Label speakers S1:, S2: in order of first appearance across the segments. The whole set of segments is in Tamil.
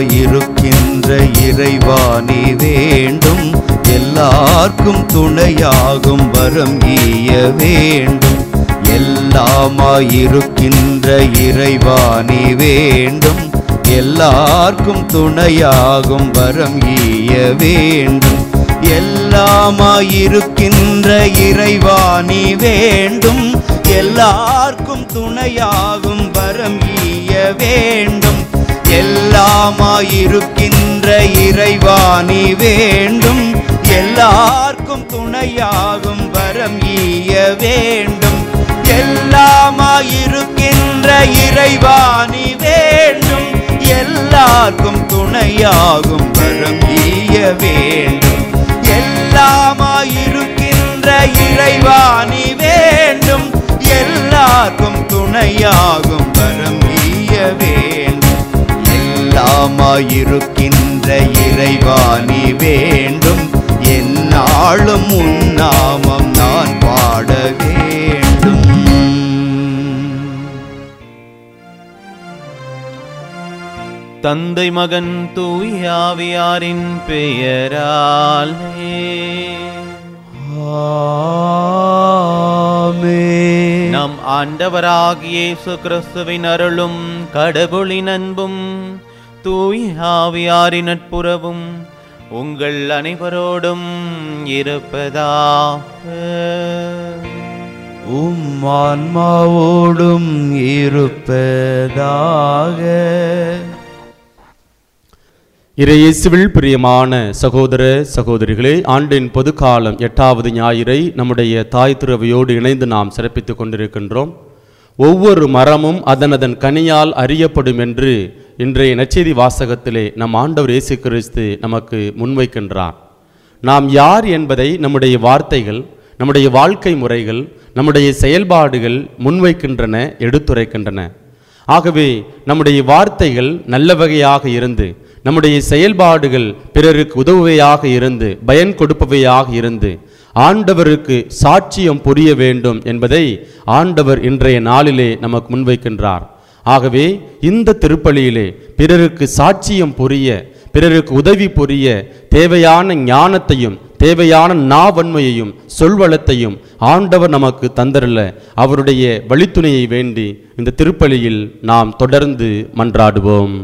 S1: எல்லாமாயிருக்கின்ற இறைவா நீ வேண்டும் எல்லாருக்கும் துணையாகும் வரம் ஈய வேண்டும் எல்லாமாயிருக்கின்ற இறைவா நீ வேண்டும் எல்லாருக்கும் துணையாகும் வரம் ஈய வேண்டும் எல்லாமாயிருக்கின்ற இறைவா நீ வேண்டும் எல்லாருக்கும் துணையாகும் வரம் ஈய வேண்டும் எல்லாமாயிருக்கின்ற இறைவா நீ வேண்டும் எல்லாருக்கும் துணையாகும் வரம் ஈய வேண்டும் எல்லாமாயிருக்கின்ற இறைவா நீ வேண்டும் எல்லாருக்கும் துணையாகும் வரம் ஈய வேண்டும் எல்லாமாயிருக்கின்ற இறைவா நீ வேண்டும் எல்லாருக்கும் துணையாகும் வரம் ஈய வேண்டும் எல்லாமாயிருக்கின்ற இறைவா நீ வேண்டும் என்னாலும் உன்னாமம் நான் பாட வேண்டும்
S2: தந்தை மகன் தூயாவியாரின் பெயராலே
S1: ஆமென்.
S2: நம் ஆண்டவராகிய இயேசு கிறிஸ்துவின் அருளும் கடவுளின் அன்பும் தூயாவியாரின் நட்புறவும் உங்கள் அனைவரோடும் இருப்பதாக
S1: உம் ஆன்மாவோடும் இருப்பதாக
S3: இறையேசுவில் பிரியமான சகோதர சகோதரிகளே ஆண்டின் பொதுக்காலம் எட்டாவது ஞாயிறை நம்முடைய தாய் திருவையோடு இணைந்து நாம் சிறப்பித்துக் கொண்டிருக்கின்றோம் ஒவ்வொரு மரமும் அதன் அதன் கனியால் அறியப்படும் என்று இன்றைய நச்செய்தி வாசகத்திலே நம் ஆண்டவர் இயேசு கிறிஸ்து நமக்கு முன்வைக்கின்றார் நாம் யார் என்பதை நம்முடைய வார்த்தைகள் நம்முடைய வாழ்க்கை முறைகள் நம்முடைய செயல்பாடுகள் முன்வைக்கின்றன எடுத்துரைக்கின்றன ஆகவே நம்முடைய வார்த்தைகள் நல்ல வகையாக இருந்து நம்முடைய செயல்பாடுகள் பிறருக்கு உதவுவையாக இருந்து பயன் கொடுப்பவையாக இருந்து ஆண்டவருக்கு சாட்சியம் புரிய வேண்டும் என்பதை ஆண்டவர் இன்றைய நாளிலே நமக்கு முன்வைக்கின்றார் ஆகவே இந்த திருப்பலியிலே பிறருக்கு சாட்சியம் புரிய பிறருக்கு உதவி புரிய தேவையான ஞானத்தையும் தேவையான நாவன்மையையும் சொல்வளத்தையும் ஆண்டவர் நமக்கு தந்தரல அவருடைய வழித்துணையை வேண்டி இந்த திருப்பலியில் நாம் தொடர்ந்து மன்றாடுவோம்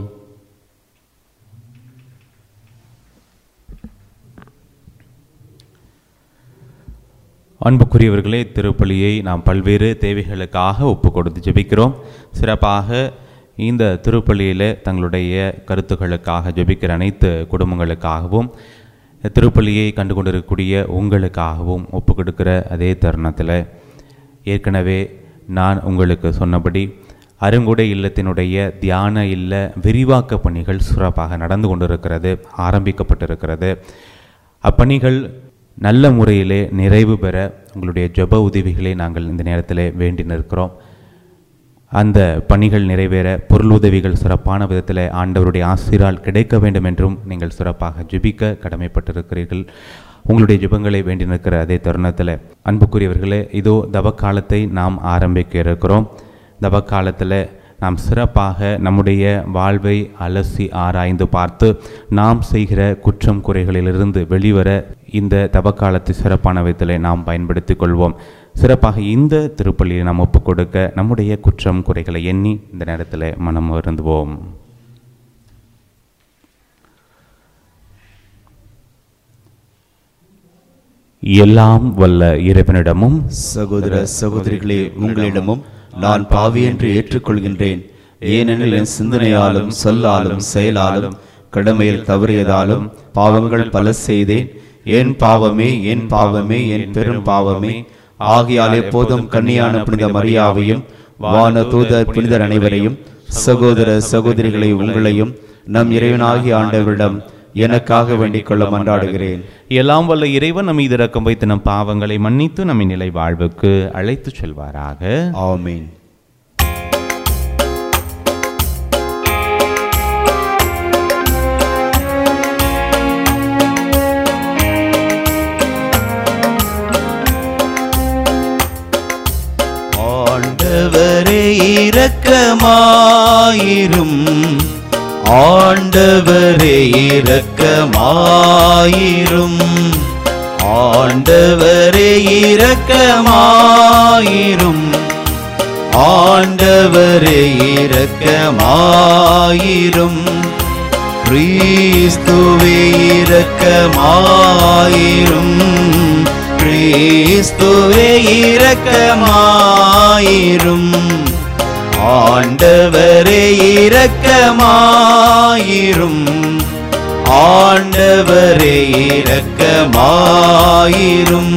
S2: அன்புக்குரியவர்களே திருப்பலியை நாம் பல்வேறு தேவைகளுக்காக ஒப்பு கொடுத்து ஜெபிக்கிறோம் சிறப்பாக இந்த திருப்பலியில் தங்களுடைய கருத்துக்களுக்காக ஜெபிக்கிற அனைத்து குடும்பங்களுக்காகவும் திருப்பலியை கண்டு கொண்டிருக்கக்கூடிய உங்களுக்காகவும் ஒப்பு கொடுக்கிற அதே தருணத்தில் ஏற்கனவே நான் உங்களுக்கு சொன்னபடி அருங்குடை இல்லத்தினுடைய தியான இல்ல விரிவாக்க பணிகள் சிறப்பாக நடந்து கொண்டிருக்கிறது ஆரம்பிக்கப்பட்டிருக்கிறது அப்பணிகள் நல்ல முறையிலே நிறைவு பெற உங்களுடைய ஜெப உதவிகளை நாங்கள் இந்த நேரத்தில் வேண்டி நிற்கிறோம் அந்த பணிகள் நிறைவேற பொருள் உதவிகள் சிறப்பான விதத்தில் ஆண்டவருடைய ஆசிரால் கிடைக்க வேண்டும் என்றும் நீங்கள் சிறப்பாக ஜெபிக்க கடமைப்பட்டிருக்கிறீர்கள் உங்களுடைய ஜெபங்களை வேண்டி நிற்கிற அதே தருணத்தில் அன்புக்குரியவர்களே இதோ தவக்காலத்தை நாம் ஆரம்பிக்க இருக்கிறோம் தவக்காலத்தில் நாம் சிறப்பாக நம்முடைய வாழ்வை அலசி ஆராய்ந்து பார்த்து நாம் செய்கிற குற்றம் குறைகளிலிருந்து வெளிவர இந்த தவக்காலத்தை சிறப்பான விதத்தில் நாம் பயன்படுத்திக் கொள்வோம் சிறப்பாக இந்த திருப்பள்ளியை நாம் ஒப்புக் கொடுக்க நம்முடைய குற்றம் குறைகளை எண்ணி இந்த நேரத்தில் மனம் வருந்துவோம் எல்லாம் வல்ல இறைவனிடமும்
S1: சகோதர சகோதரிகளே உங்களிடமும் நான் பாவி என்று ஏற்றுக்கொள்கின்றேன் ஏனெனில் என் சிந்தனையாலும் சொல்லாலும் செயலாலும் கடமையில் தவறியதாலும் பாவங்கள் பல செய்தேன் என் பாவமே என் பாவமே என் பெரும் பாவமே ஆகையால் எப்போதும் கன்னியான புனித மரியாவையும் வான தூதர் புனிதர் அனைவரையும் சகோதர சகோதரிகளை உங்களையும் நம் இறைவனாகிய ஆண்டவரிடம் எனக்காக வேண்டிக் கொள்ள மன்றாடுகிறேன்
S2: எல்லாம் வல்ல இறைவன் நம் மீது இரக்கம் வைத்து நம் பாவங்களை மன்னித்து நம்மை நிலை வாழ்வுக்கு அழைத்துச் செல்வாராக
S1: ஆமீன் ஆண்டவரே இரக்கமாயிரும் ஆண்டவரே இரக்கமாயிரும் ஆண்டவரே இரக்கமாயிரும் ஆண்டவரே இரக்கமாயிரும் கிறிஸ்துவே இரக்கமாயிரும் கிறிஸ்துவே இரக்கமாயிரும் ஆண்டவரே இரக்கமாயிரும் ஆண்டவரே இரக்கமாயிரும்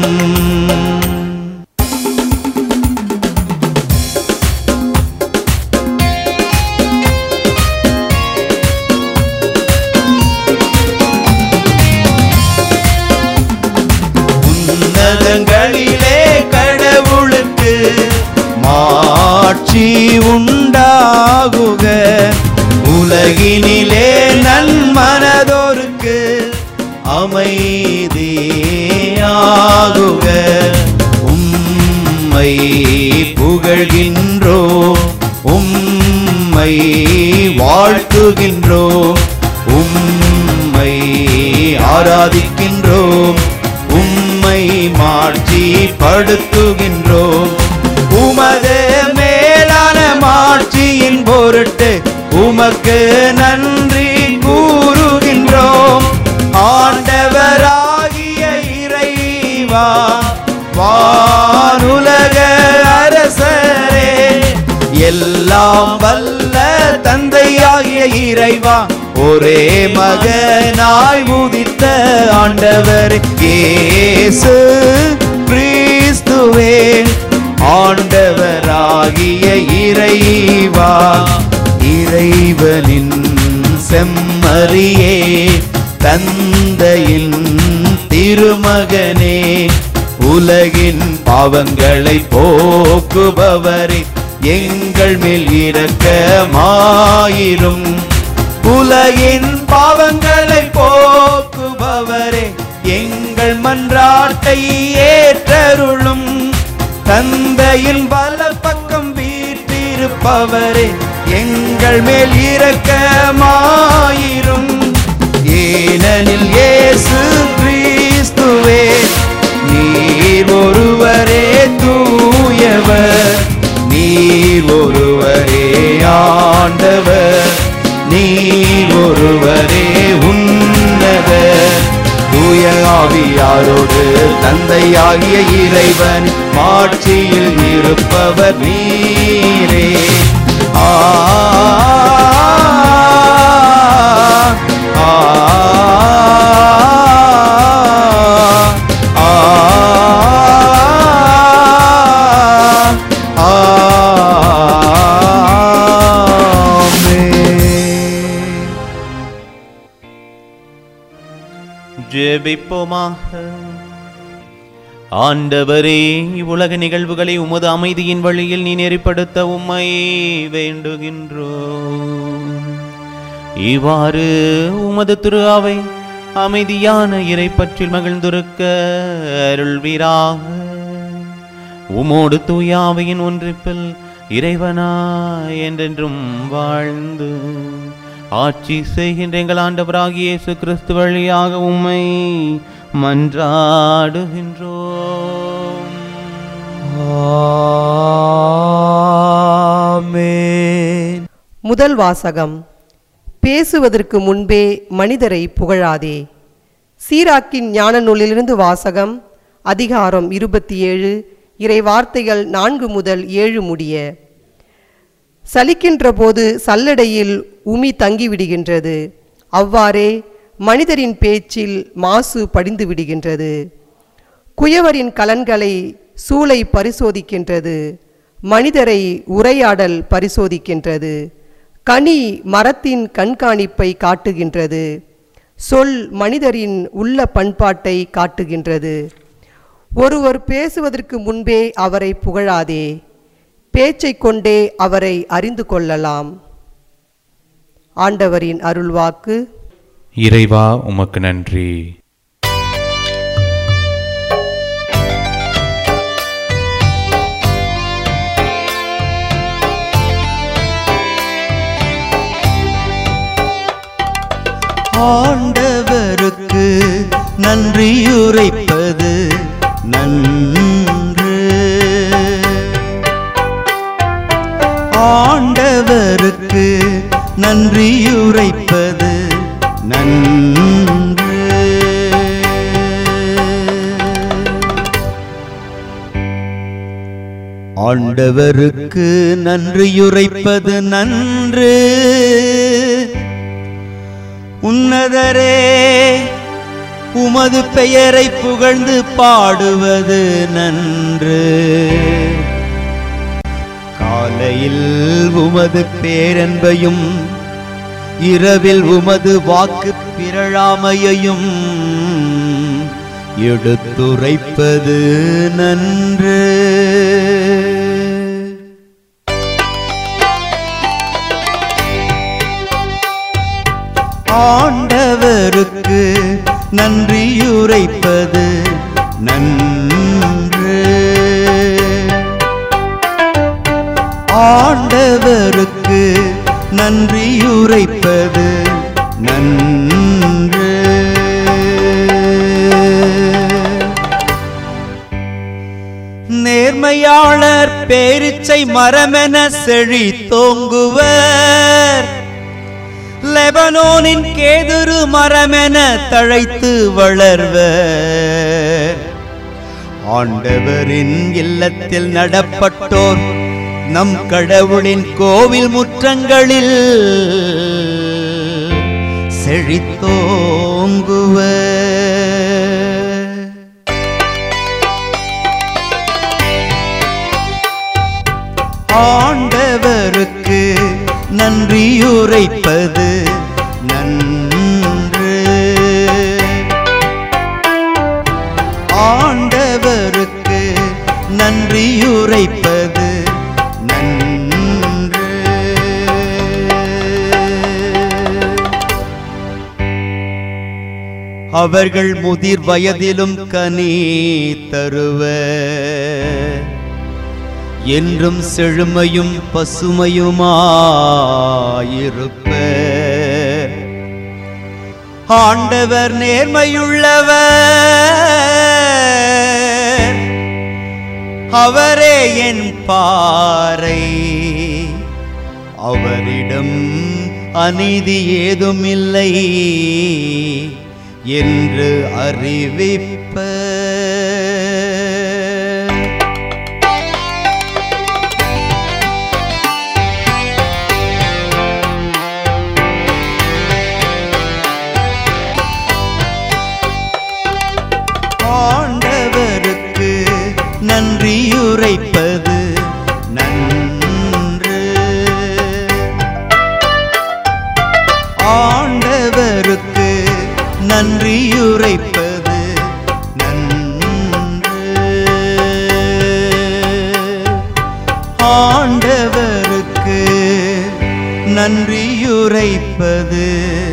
S1: உன்னதங்களிலே கடவுளுக்கு மாட்சி உண்டாகுக உலகினிலே நன்மனதோருக்கு அமைதியாகுக உம்மை புகழ்கின்றோ உம்மை வாழ்த்துகின்றோம் உம்மை ஆராதிக்கின்றோம் உம்மை மாட்சி படுத்துகின்றோம் உமது மேலான மாட்சியின் பொருட்டு உமக்கு நன்றி கூறுகின்றோம் ஆண்டவராகிய இறைவா வானுலக அரசரே எல்லாம் வல்ல தந்தையாகிய இறைவா ஒரே மகனாய் உதித்த ஆண்டவர் இயேசு கிறிஸ்துவே ஆண்டவராகிய இறைவா இறைவனின் செம்மறியே தந்தையின் திருமகனே உலகின் பாவங்களை போக்குபவரே எங்கள் மேல் இரக்கமாயிரும் உலகின் பாவங்களை போக்குபவரே எங்கள் மன்றாட்டை ஏற்றருளும் தந்தையின் பல பக்கம் வீற்றிருப்பவரே எங்கள் மேல் இரக்கமாயிரும் ஏனெனில் இயேசு கிறிஸ்துவே நீர் ஒருவரே தூயவர் நீர் ஒருவரே ஆண்டவர் நீர் ஒருவரே உன்னதர் தூய ஆவியாரோடு தந்தையாகிய இறைவன் மாட்சியில் இருப்பவர் நீரே ஆ ஆ, ஆ, ஆமென்.
S2: ஜெபிப்போமாக ஆண்டவரே இவ்வுலக நிகழ்வுகளை உமது அமைதியின் வழியில் நீ நெறிப்படுத்த உம்மை வேண்டுகின்றோம் இவ்வாறு உமது திரு அவை அமைதியான இறைப்பற்றில் மகிழ்ந்திருக்க அருள்வீராக உமோடு தூயாவையின் ஒன்றிப்பில் இறைவனா என்றென்றும் வாழ்ந்து ஆட்சி செய்கின்ற எங்கள் ஆண்டவராகிய இயேசு கிறிஸ்து வழியாக உம்மை மன்றாடுகின்றோம்
S1: ஆமென்.
S4: முதல் வாசகம் பேசுவதற்கு முன்பே மனிதரை புகழாதே சீராக்கின் ஞான நூலிலிருந்து வாசகம் அதிகாரம் இருபத்தி ஏழு இறை வார்த்தைகள் நான்கு முதல் ஏழு முடிய சலிக்கின்ற போது சல்லடையில் உமி தங்கிவிடுகின்றது அவ்வாறே மனிதரின் பேச்சில் மாசு படிந்து விடுகின்றது குயவரின் கலன்களை சூளை பரிசோதிக்கின்றது மனிதரை உரையாடல் பரிசோதிக்கின்றது கனி மரத்தின் கண்காணிப்பை காட்டுகின்றது சொல் மனிதரின் உள்ள பண்பாட்டை காட்டுகின்றது ஒருவர் பேசுவதற்கு முன்பே அவரை புகழாதே பேச்சைக் கொண்டே அவரை அறிந்து கொள்ளலாம் ஆண்டவரின் அருள்வாக்கு
S2: இறைவா உமக்கு நன்றி
S1: ஆண்டவருக்கு நன்றியுரைப்பது நன்று ஆண்டவருக்கு நன்றியுரைப்பது நன்று ஆண்டவருக்கு நன்றியுரைப்பது நன்று உன்னதரே உமது பெயரை புகழ்ந்து பாடுவது நன்று காலையில் உமது பேரன்பையும் இரவில் உமது வாக்கு பிறழாமையையும் எடுத்துரைப்பது நன்று ஆண்டவருக்கு நன்றியுரைப்பது நன்று ஆண்டவருக்கு நன்றியுரைப்பது நன்று நேர்மையாளர் பேரிச்சை மரமென செழி தோங்குவர் லெபனோனின் கேதுரு மரமென தழைத்து வளர்வர் ஆண்டவரின் இல்லத்தில் நடப்பட்டோர் நம் கடவுளின் கோவில் முற்றங்களில் செழித்தோங்குவர் ஆண்டவருக்கு நன்றியுரைப்பது நன்று ஆண்டவருக்கு நன்றியுரைப்பது நன்று அவர்கள் முதிர் வயதிலும் கனி தருவர் என்றும் செழுமையும் பசுமையுமாயிருப்ப ஆண்டவர் நேர்மையுள்ளவர் அவரே என் பாறை அவரிடம் அநீதி ஏதும் இல்லை என்று அறிவிப்ப ஆண்டவருக்கு நன்றியுரைப்பது நன்று ஆண்டவருக்கு நன்றியுரைப்பது நன்று ஆண்டவருக்கு நன்றியுரைப்பது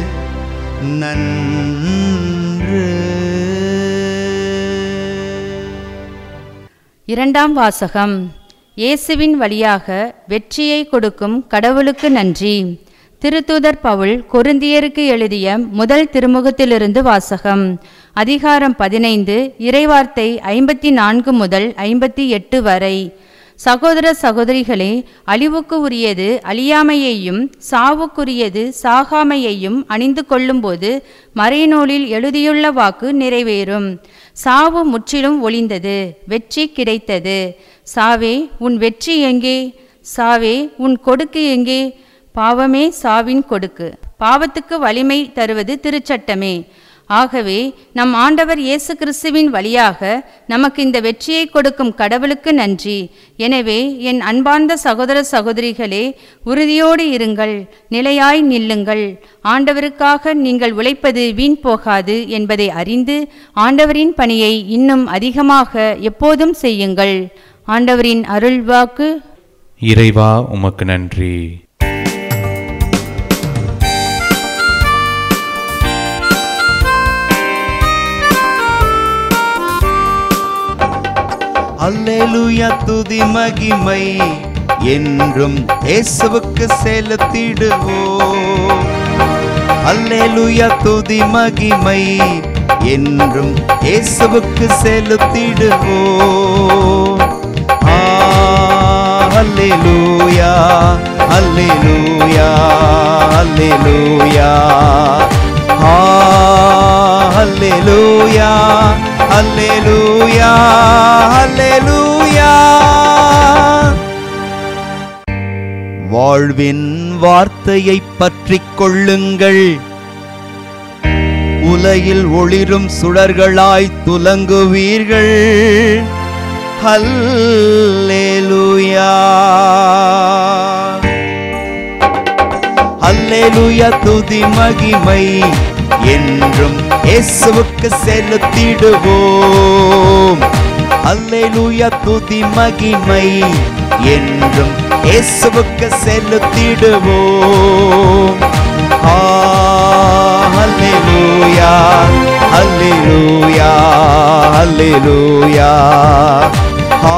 S1: நன்று
S5: இரண்டாம் வாசகம் இயேசுவின் வழியாக வெற்றியை கொடுக்கும் கடவுளுக்கு நன்றி திருத்தூதர் பவுல் கொரிந்தியருக்கு எழுதிய முதல் திருமுகத்திலிருந்து வாசகம் அதிகாரம் பதினைந்து இறைவார்த்தை ஐம்பத்தி நான்கு முதல் ஐம்பத்தி எட்டு வரை சகோதர சகோதரிகளே அழிவுக்கு உரியது அழியாமையையும் சாவுக்குரியது சாகாமையையும் அணிந்து கொள்ளும்போது மறைநூலில் எழுதியுள்ள வாக்கு நிறைவேறும் சாவு முற்றிலும் ஒளிந்தது வெற்றி கிடைத்தது சாவே உன் வெற்றி எங்கே சாவே உன் கொடுக்கு எங்கே பாவமே சாவின் கொடுக்கு பாவத்துக்கு வலிமை தருவது திருச்சட்டமே ஆகவே நம் ஆண்டவர் இயேசு கிறிஸ்துவின் வழியாக நமக்கு இந்த வெற்றியை கொடுக்கும் கடவுளுக்கு நன்றி எனவே என் அன்பார்ந்த சகோதர சகோதரிகளே உறுதியோடு இருங்கள் நிலையாய் நில்லுங்கள் ஆண்டவருக்காக நீங்கள் உழைப்பது வீண் போகாது என்பதை அறிந்து ஆண்டவரின் பணியை இன்னும் அதிகமாக எப்போதும் செய்யுங்கள் ஆண்டவரின் அருள்வாக்கு
S2: இறைவா உமக்கு நன்றி
S1: அல்லேலூயா துதி மகிமை என்றும் இயேசுவுக்கு செலுத்திடுவோம் அல்லேலூயா துதி மகிமை என்றும் இயேசுவுக்கு செலுத்திடுவோம் ஆ, அல்லேலூயா அல்லேலூயா அல்லேலூயா ஆ, அல்லேலூயா அல்லேலூயா அல்லேலூயா வாழ்வின் வார்த்தையை பற்றிக் கொள்ளுங்கள் உலகில் ஒளிரும் சுடர்களாய் துலங்குவீர்கள் ஹல்லேலூயா அல்லேலூயா துதி மகிமை என்றும் இயேசுவுக்கு செலுத்திடுவோம் அல்லேலூயா துதி மகிமை என்றும் இயேசுவுக்கு செலுத்திடுவோம் ஆ, அல்லேலூயா அல்லேலூயா அல்லேலூயா ஆ,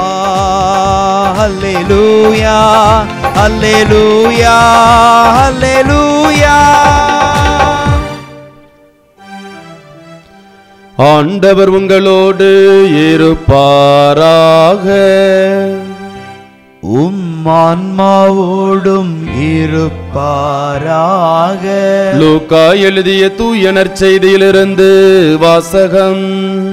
S1: அல்லேலூயா அல்லேலூயா அல்லேலூயா
S3: ஆண்டவர் உங்களோடு இருப்பாராக
S1: உம் ஆன்மாவோடும் இருப்பாராக
S3: லூக்கா எழுதிய தூய நற்செய்தியிலிருந்து வாசகம்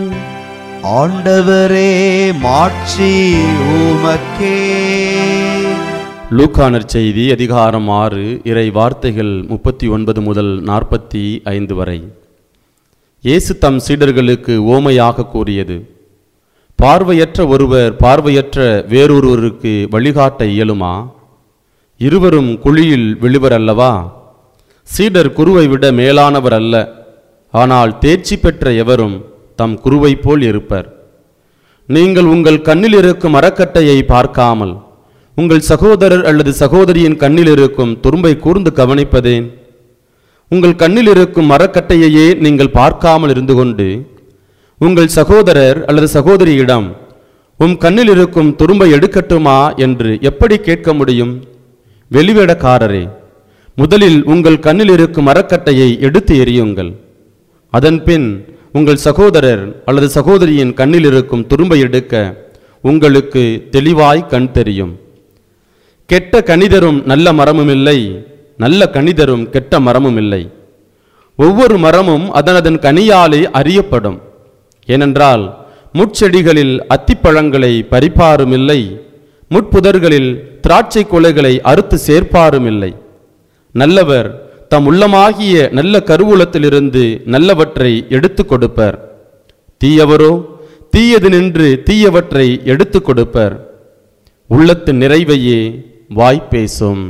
S1: ஆண்டவரே மாட்சி உமக்கே
S3: லூக்கா நற்செய்தி அதிகாரம் ஆறு இறை வார்த்தைகள் முப்பத்தி ஒன்பது முதல் நாற்பத்தி ஐந்து வரை இயேசு தம் சீடர்களுக்கு ஓமையாக கூறியது பார்வையற்ற ஒருவர் பார்வையற்ற வேறொருவருக்கு வழிகாட்ட இயலுமா இருவரும் குழியில் விழுவர் அல்லவா சீடர் குருவை விட மேலானவர் அல்ல ஆனால் தேர்ச்சி பெற்ற எவரும் தம் குருவை போல் இருப்பர் நீங்கள் உங்கள் கண்ணில் இருக்கும் மரக்கட்டையை பார்க்காமல் உங்கள் சகோதரர் அல்லது சகோதரியின் கண்ணில் இருக்கும் துரும்பை கூர்ந்து கவனிப்பதேன் உங்கள் கண்ணில் இருக்கும் மரக்கட்டையையே நீங்கள் பார்க்காமல் இருந்து கொண்டு உங்கள் சகோதரர் அல்லது சகோதரியிடம் உம் கண்ணில் இருக்கும் துரும்பை எடுக்கட்டுமா என்று எப்படி கேட்க முடியும் வெளிவேடக்காரரே முதலில் உங்கள் கண்ணில் இருக்கும் மரக்கட்டையை எடுத்து எறியுங்கள் அதன்பின் உங்கள் சகோதரர் அல்லது சகோதரியின் கண்ணில் இருக்கும் துரும்பை எடுக்க உங்களுக்கு தெளிவாய் கண் தெரியும் கெட்ட கணிதரும் நல்ல மரமும் இல்லை நல்ல கணிதரும் கெட்ட மரமும் இல்லை ஒவ்வொரு மரமும் அதனதன் கனியாலே அறியப்படும் ஏனென்றால் முட்செடிகளில் அத்திப்பழங்களை பறிப்பாரும் இல்லை முட்புதர்களில் திராட்சை கொலைகளை அறுத்து சேர்ப்பாரும் இல்லை நல்லவர் தம் உள்ளமாகிய நல்ல கருவூலத்திலிருந்து நல்லவற்றை எடுத்து கொடுப்பர் தீயவரோ தீயது நின்று தீயவற்றை எடுத்து கொடுப்பர் உள்ளத்து நிறைவையே வாய் பேசும்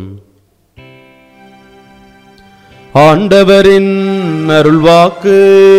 S3: ஆண்டவரின் அருள்வாக்கு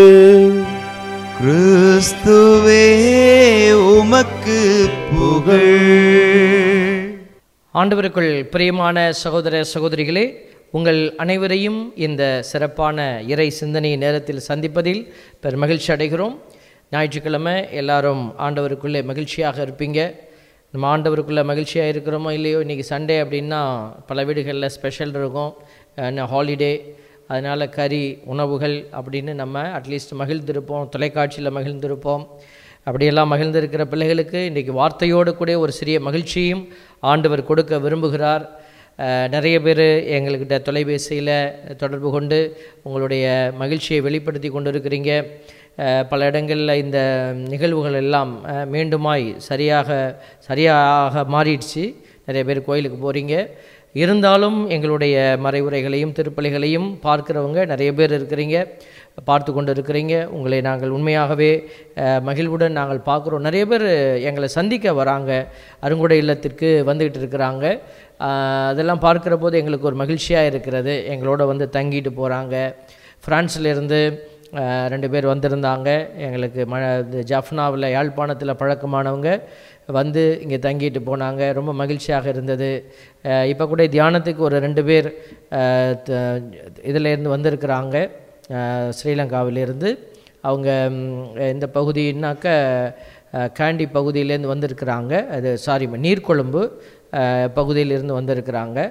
S1: கிறிஸ்துவே உமக்கு புகழ்
S6: ஆண்டவருக்குள் பிரியமான சகோதர சகோதரிகளே உங்கள் அனைவரையும் இந்த சிறப்பான இறை சிந்தனை நேரத்தில் சந்திப்பதில் பெரும் மகிழ்ச்சி அடைகிறோம் ஞாயிற்றுக்கிழமை எல்லாரும் ஆண்டவருக்குள்ளே மகிழ்ச்சியாக இருப்பீங்க நம்ம ஆண்டவருக்குள்ளே மகிழ்ச்சியாக இருக்கிறோமோ இல்லையோ இன்றைக்கி சண்டே அப்படின்னா பல வீடுகளில் ஸ்பெஷல் இருக்கும் ஹாலிடே அதனால் கறி உணவுகள் அப்படின்னு நம்ம அட்லீஸ்ட் மகிழ்ந்திருப்போம் தொலைக்காட்சியில் மகிழ்ந்திருப்போம் அப்படியெல்லாம் மகிழ்ந்திருக்கிற பிள்ளைகளுக்கு இன்றைக்கி வார்த்தையோடு கூட ஒரு சிறிய மகிழ்ச்சியும் ஆண்டவர் கொடுக்க விரும்புகிறார் அஹ், நிறைய பேர் எங்கள்கிட்ட தொலைபேசியில் தொடர்பு கொண்டு உங்களுடைய மகிழ்ச்சியை வெளிப்படுத்தி கொண்டு இருக்கிறீங்க அஹ், பல இடங்களில் இந்த நிகழ்வுகள் எல்லாம் அஹ், மீண்டுமாய் சரியாக சரியாக மாறிடுச்சு நிறைய பேர் கோயிலுக்கு போகிறீங்க இருந்தாலும் எங்களுடைய மறைவுரைகளையும் திருப்பலிகளையும் பார்க்குறவங்க நிறைய பேர் இருக்கிறீங்க பார்த்து கொண்டு இருக்கிறீங்க உங்களை நாங்கள் உண்மையாகவே அஹ், மகிழ்வுடன் நாங்கள் பார்க்குறோம் நிறைய பேர் எங்களை சந்திக்க வராங்க அருங்குடை இல்லத்திற்கு வந்துக்கிட்டு இருக்கிறாங்க அஹ், அதெல்லாம் பார்க்குற போது எங்களுக்கு ஒரு மகிழ்ச்சியாக இருக்கிறது எங்களோட வந்து தங்கிட்டு போகிறாங்க ஃப்ரான்ஸ்லேருந்து ரெண்டு பேர் வந்திருந்தாங்க எங்களுக்கு ம இது ஜஃப்னாவில் யாழ்ப்பாணத்தில் பழக்கமானவங்க வந்து இங்கே தங்கிட்டு போனாங்க ரொம்ப மகிழ்ச்சியாக இருந்தது இப்போ கூட தியானத்துக்கு ஒரு ரெண்டு பேர் அஹ், த- இதுல இருந்து வந்திருக்கிறாங்க அஹ், ஸ்ரீலங்காவிலிருந்து அவங்க ம், இந்த பகுதின்னாக்க அஹ், காண்டி பகுதியிலேருந்து வந்திருக்கிறாங்க அது சாரி நீர்கொழும்பு அஹ், பகுதியிலிருந்து வந்திருக்கிறாங்க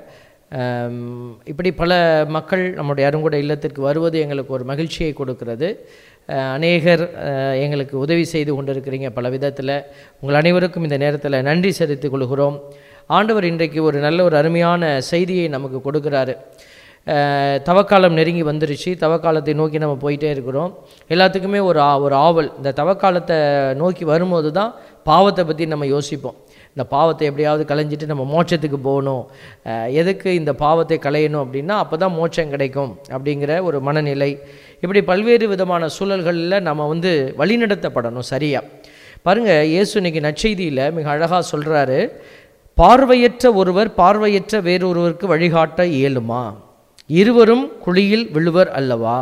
S6: ஆம், இப்படி பல மக்கள் நம்முடைய அருங்கூட இல்லத்திற்கு வருவது எங்களுக்கு ஒரு மகிழ்ச்சியை கொடுக்கிறது அஹ், அநேகர் அஹ், எங்களுக்கு உதவி செய்து கொண்டிருக்கிறீங்க பல விதத்தில் உங்கள் அனைவருக்கும் இந்த நேரத்தில் நன்றி செலுத்திக் கொள்கிறோம் ஆண்டவர் இன்றைக்கு ஒரு நல்ல ஒரு அருமையான செய்தியை நமக்கு கொடுக்கிறாரு அஹ், தவக்காலம் நெருங்கி வந்துருச்சு தவக்காலத்தை நோக்கி நம்ம போயிட்டே இருக்கிறோம் எல்லாத்துக்குமே ஒரு ஆ- ஒரு ஆவல் இந்த தவக்காலத்தை நோக்கி வரும்போது தான் பாவத்தை பற்றி நம்ம யோசிப்போம் இந்த பாவத்தை எப்படியாவது களைஞ்சிட்டு நம்ம மோட்சத்துக்கு போகணும் அஹ், எதுக்கு இந்த பாவத்தை களையணும் அப்படின்னா அப்போ தான் மோட்சம் கிடைக்கும் அப்படிங்கிற ஒரு மனநிலை இப்படி பல்வேறு விதமான சூழல்களில் நம்ம வந்து வழிநடத்தப்படணும் சரியா பாருங்க இயேசு இன்னைக்கு நற்செய்தியில் மிக அழகாக சொல்கிறாரு பார்வையற்ற ஒருவர் பார்வையற்ற வேறொருவருக்கு வழிகாட்ட இயலுமா இருவரும் குழியில் விழுவர் அல்லவா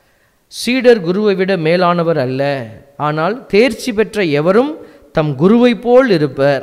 S6: சீடர் குருவை விட மேலானவர் அல்ல ஆனால் தேர்ச்சி பெற்ற எவரும் தம் குருவைப் போல் இருப்பர்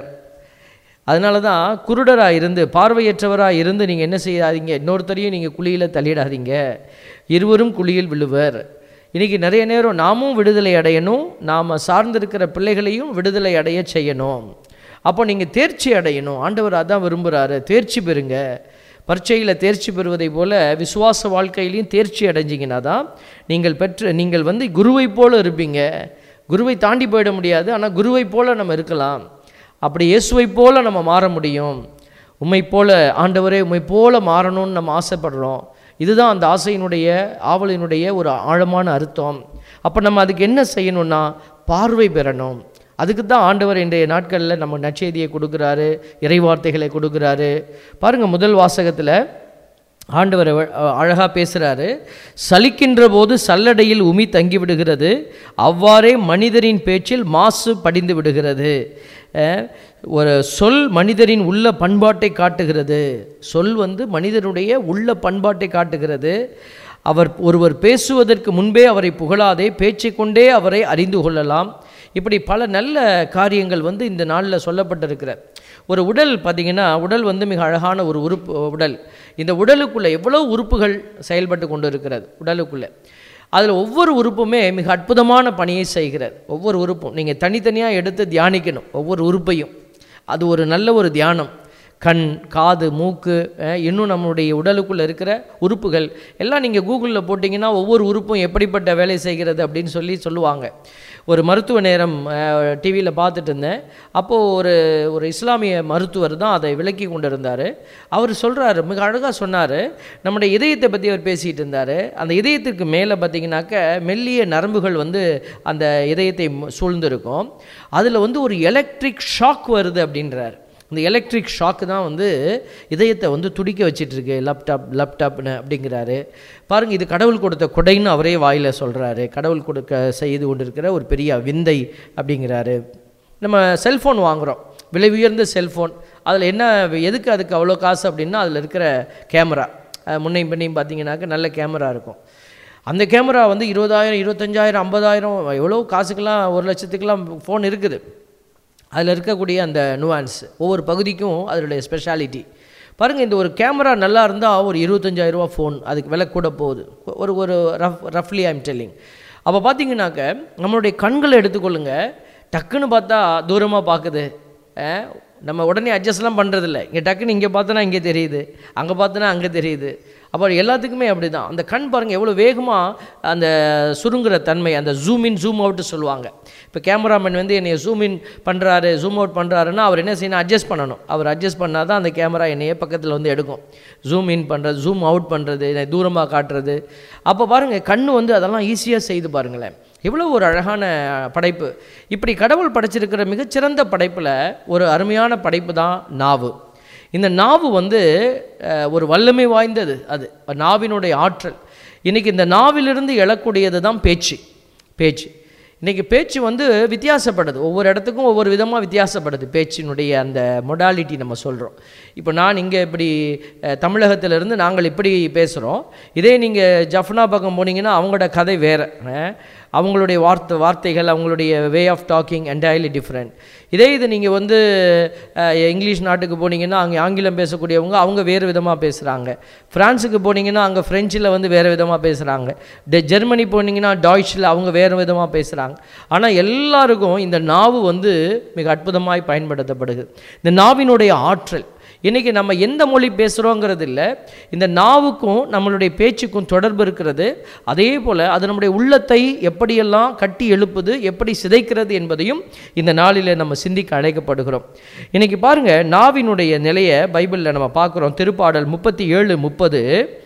S6: அதனால தான் குருடராக இருந்து பார்வையற்றவராக இருந்து நீங்கள் என்ன செய்யாதீங்க இன்னொருத்தரையும் நீங்கள் குழியில் தள்ளிடாதீங்க இருவரும் குழியில் விழுவர் இன்றைக்கி நிறைய நேரம் நாமும் விடுதலை அடையணும் நாம் சார்ந்திருக்கிற பிள்ளைகளையும் விடுதலை அடைய செய்யணும் அப்போ நீங்கள் தேர்ச்சி அடையணும் ஆண்டவர் அதான் விரும்புகிறாரு தேர்ச்சி பெறுங்க பரீட்சையில் தேர்ச்சி பெறுவதை போல விசுவாச வாழ்க்கையிலையும் தேர்ச்சி அடைஞ்சிங்கன்னா தான் நீங்கள் பெற்ற நீங்கள் வந்து குருவைப் போல இருப்பீங்க குருவை தாண்டி போயிட முடியாது ஆனால் குருவைப் போல நம்ம இருக்கலாம் அப்படி இயேசுவைப் போல நம்ம மாற முடியும் உம்மை போல ஆண்டவரே உம்மை போல மாறணும்னு நம்ம ஆசைப்படுறோம் இதுதான் அந்த ஆசையினுடைய ஆவலினுடைய ஒரு ஆழமான அர்த்தம் அப்போ நம்ம அதுக்கு என்ன செய்யணும்னா பார்வை பெறணும் அதுக்கு தான் ஆண்டவர் இன்றைய நாட்களில் நம்ம நற்செய்தியை கொடுக்குறாரு இறைவார்த்தைகளை கொடுக்குறாரு பாருங்கள் முதல் வாசகத்தில் ஆண்டவர் அழகாக பேசுகிறாரு சலிக்கின்ற போது சல்லடையில் உமி தங்கி விடுகிறது அவ்வாறே மனிதரின் பேச்சில் மாசு படிந்து விடுகிறது அஹ், ஒரு சொல் மனிதரின் உள்ள பண்பாட்டை காட்டுகிறது சொல் வந்து மனிதனுடைய உள்ள பண்பாட்டை காட்டுகிறது அவர் ஒருவர் பேசுவதற்கு முன்பே அவரை புகழாதே பேச்சை கொண்டே அவரை அறிந்து கொள்ளலாம் இப்படி பல நல்ல காரியங்கள் வந்து இந்த நாளில் சொல்லப்பட்டிருக்கிற ஒரு உடல் பார்த்திங்கன்னா உடல் வந்து மிக அழகான ஒரு உறுப்பு உடல் இந்த உடலுக்குள்ளே எவ்வளோ உறுப்புகள் செயல்பட்டு கொண்டு இருக்கிறது உடலுக்குள்ளே அதில் ஒவ்வொரு உறுப்புமே மிக அற்புதமான பணியை செய்கிறது ஒவ்வொரு உறுப்பும் நீங்கள் தனித்தனியாக எடுத்து தியானிக்கணும் ஒவ்வொரு உறுப்பையும் அது ஒரு நல்ல ஒரு தியானம் கண் காது மூக்கு அஹ், இன்னும் நம்மளுடைய உடலுக்குள்ளே இருக்கிற உறுப்புகள் எல்லாம் நீங்கள் கூகுளில் போட்டிங்கன்னா ஒவ்வொரு உறுப்பும் எப்படிப்பட்ட வேலை செய்கிறது அப்படின்னு சொல்லி சொல்லுவாங்க ஒரு மருத்துவ நேரம் டிவியில் பார்த்துட்டு இருந்தேன் அப்போது ஒரு ஒரு இஸ்லாமிய மருத்துவர் தான் அதை விளக்கி கொண்டு இருந்தார் அவர் சொல்கிறாரு மிக அழகாக சொன்னார் நம்முடைய இதயத்தை பற்றி அவர் பேசிகிட்டு இருந்தார் அந்த இதயத்துக்கு மேலே பார்த்தீங்கன்னாக்க மெல்லிய நரம்புகள் வந்து அந்த இதயத்தை மு- சூழ்ந்திருக்கும் அதில் வந்து ஒரு எலக்ட்ரிக் ஷாக் வருது அப்படின்றார் இந்த எலக்ட்ரிக் ஷாக்கு தான் வந்து இதயத்தை வந்து துடிக்க வச்சிட்டு இருக்கு லேப்டாப் லேப்டாப்னு அப்படிங்கிறாரு பாருங்க இது கடவுள் கொடுத்த கொடைன்னு அவரே வாயில் சொல்கிறாரு கடவுள் கொடுக்க செய்து கொண்டிருக்கிற ஒரு பெரிய விந்தை அப்படிங்கிறாரு நம்ம செல்ஃபோன் வாங்குகிறோம் விலை உயர்ந்த செல்ஃபோன் அதில் என்ன எதுக்கு அதுக்கு அவ்வளோ காசு அப்படின்னா அதில் இருக்கிற கேமரா முன்னையும் பின்னையும் பார்த்தீங்கன்னாக்க நல்ல கேமரா இருக்கும் அந்த கேமரா வந்து இருபதாயிரம் இருபத்தஞ்சாயிரம் ஐம்பதாயிரம் எவ்வளோ காசுக்கெல்லாம் ஒரு லட்சத்துக்கெல்லாம் ஃபோன் இருக்குது அதில் இருக்கக்கூடிய அந்த நுவான்ஸ் ஒவ்வொரு பகுதிக்கும் அதனுடைய ஸ்பெஷாலிட்டி பாருங்கள் இந்த ஒரு கேமரா நல்லா இருந்தால் ஒரு 25000 ரூபா ஃபோன் அதுக்கு விலை கூட போகுது ஒரு ஒரு ரஃப் ரஃப்லி ஐம் டெல்லிங் அப்போ பார்த்தீங்கன்னாக்க நம்மளுடைய கண்களை எடுத்துக்கொள்ளுங்க டக்குன்னு பார்த்தா தூரமாக பார்க்குது அஹ், நம்ம உடனே அட்ஜஸ்ட்லாம் பண்ணுறதில்ல இங்கே டக்குன்னு இங்கே பார்த்தோன்னா இங்கே தெரியுது அங்கே பார்த்தோன்னா அங்கே தெரியுது அப்போ எல்லாத்துக்குமே அப்படி தான் அந்த கண் பாருங்கள் எவ்வளோ வேகமாக அந்த சுருங்குற தன்மை அந்த ஜூம் இன் ஜூம் அவுட்டு சொல்லுவாங்க இப்போ கேமராமேன் வந்து என்னைய ஜூம் இன் பண்ணுறாரு ஜூம் அவுட் பண்ணுறாருன்னா அவர் என்ன செய்யணும் அட்ஜஸ்ட் பண்ணணும் அவர் அட்ஜஸ்ட் பண்ணால் தான் அந்த கேமரா என்னையே பக்கத்தில் வந்து எடுக்கும் ஜூம் இன் பண்ணுறது ஜூம் அவுட் பண்ணுறது என்னை தூரமாக காட்டுறது அப்போ பாருங்கள் கண் வந்து அதெல்லாம் ஈஸியாக செய்து பாருங்களேன் எவ்வளோ ஒரு அழகான படைப்பு இப்படி கடவுள் படைச்சிருக்கிற மிகச்சிறந்த படைப்பில் ஒரு அருமையான படைப்பு தான் நாவு இந்த நாவு வந்து அஹ், ஒரு வல்லமை வாய்ந்தது அது நாவினுடைய ஆற்றல் இன்றைக்கி இந்த நாவிலிருந்து எழக்கூடியது தான் பேச்சு பேச்சு இன்றைக்கி பேச்சு வந்து வித்தியாசப்படுது ஒவ்வொரு இடத்துக்கும் ஒவ்வொரு விதமாக வித்தியாசப்படுது பேச்சினுடைய அந்த மொடாலிட்டி நம்ம சொல்கிறோம் இப்போ நான் இங்கே இப்படி அஹ், தமிழகத்திலிருந்து நாங்கள் இப்படி பேசுகிறோம் இதே நீங்கள் ஜஃப்னா பக்கம் போனீங்கன்னா அவங்களோட கதை வேறு அவங்களுடைய வார்த்தை வார்த்தைகள் அவங்களுடைய way of talking entirely different இதே இது நீங்கள் வந்து அஹ், இங்கிலீஷ் நாட்டுக்கு போனீங்கன்னா அங்கே ஆங்கிலம் பேசக்கூடியவங்க அவங்க வேறு விதமாக பேசுகிறாங்க ஃப்ரான்ஸுக்கு போனீங்கன்னா அங்கே ஃப்ரெஞ்சில் வந்து வேறு விதமாக பேசுகிறாங்க டெ ஜெர்மனி போனீங்கன்னா டாய்ச்சில் அவங்க வேறு விதமாக பேசுகிறாங்க ஆனால் எல்லாருக்கும் இந்த நாவு வந்து மிக அற்புதமாய் பயன்படுத்தப்படுது இந்த நாவினுடைய ஆற்றல் இன்றைக்கி நம்ம எந்த மொழி பேசுகிறோங்கிறது இல்லை இந்த நாவுக்கும் நம்மளுடைய பேச்சுக்கும் தொடர்பு இருக்கிறது அதே போல் அது நம்முடைய உள்ளத்தை எப்படியெல்லாம் கட்டி எழுப்புது எப்படி சிதைக்கிறது என்பதையும் இந்த நாளில் நம்ம சிந்திக்க அழைக்கப்படுகிறோம் இன்றைக்கி பாருங்கள் நாவினுடைய நிலையை பைபிளில் நம்ம பார்க்குறோம் திருப்பாடல் முப்பத்தி ஏழு முப்பது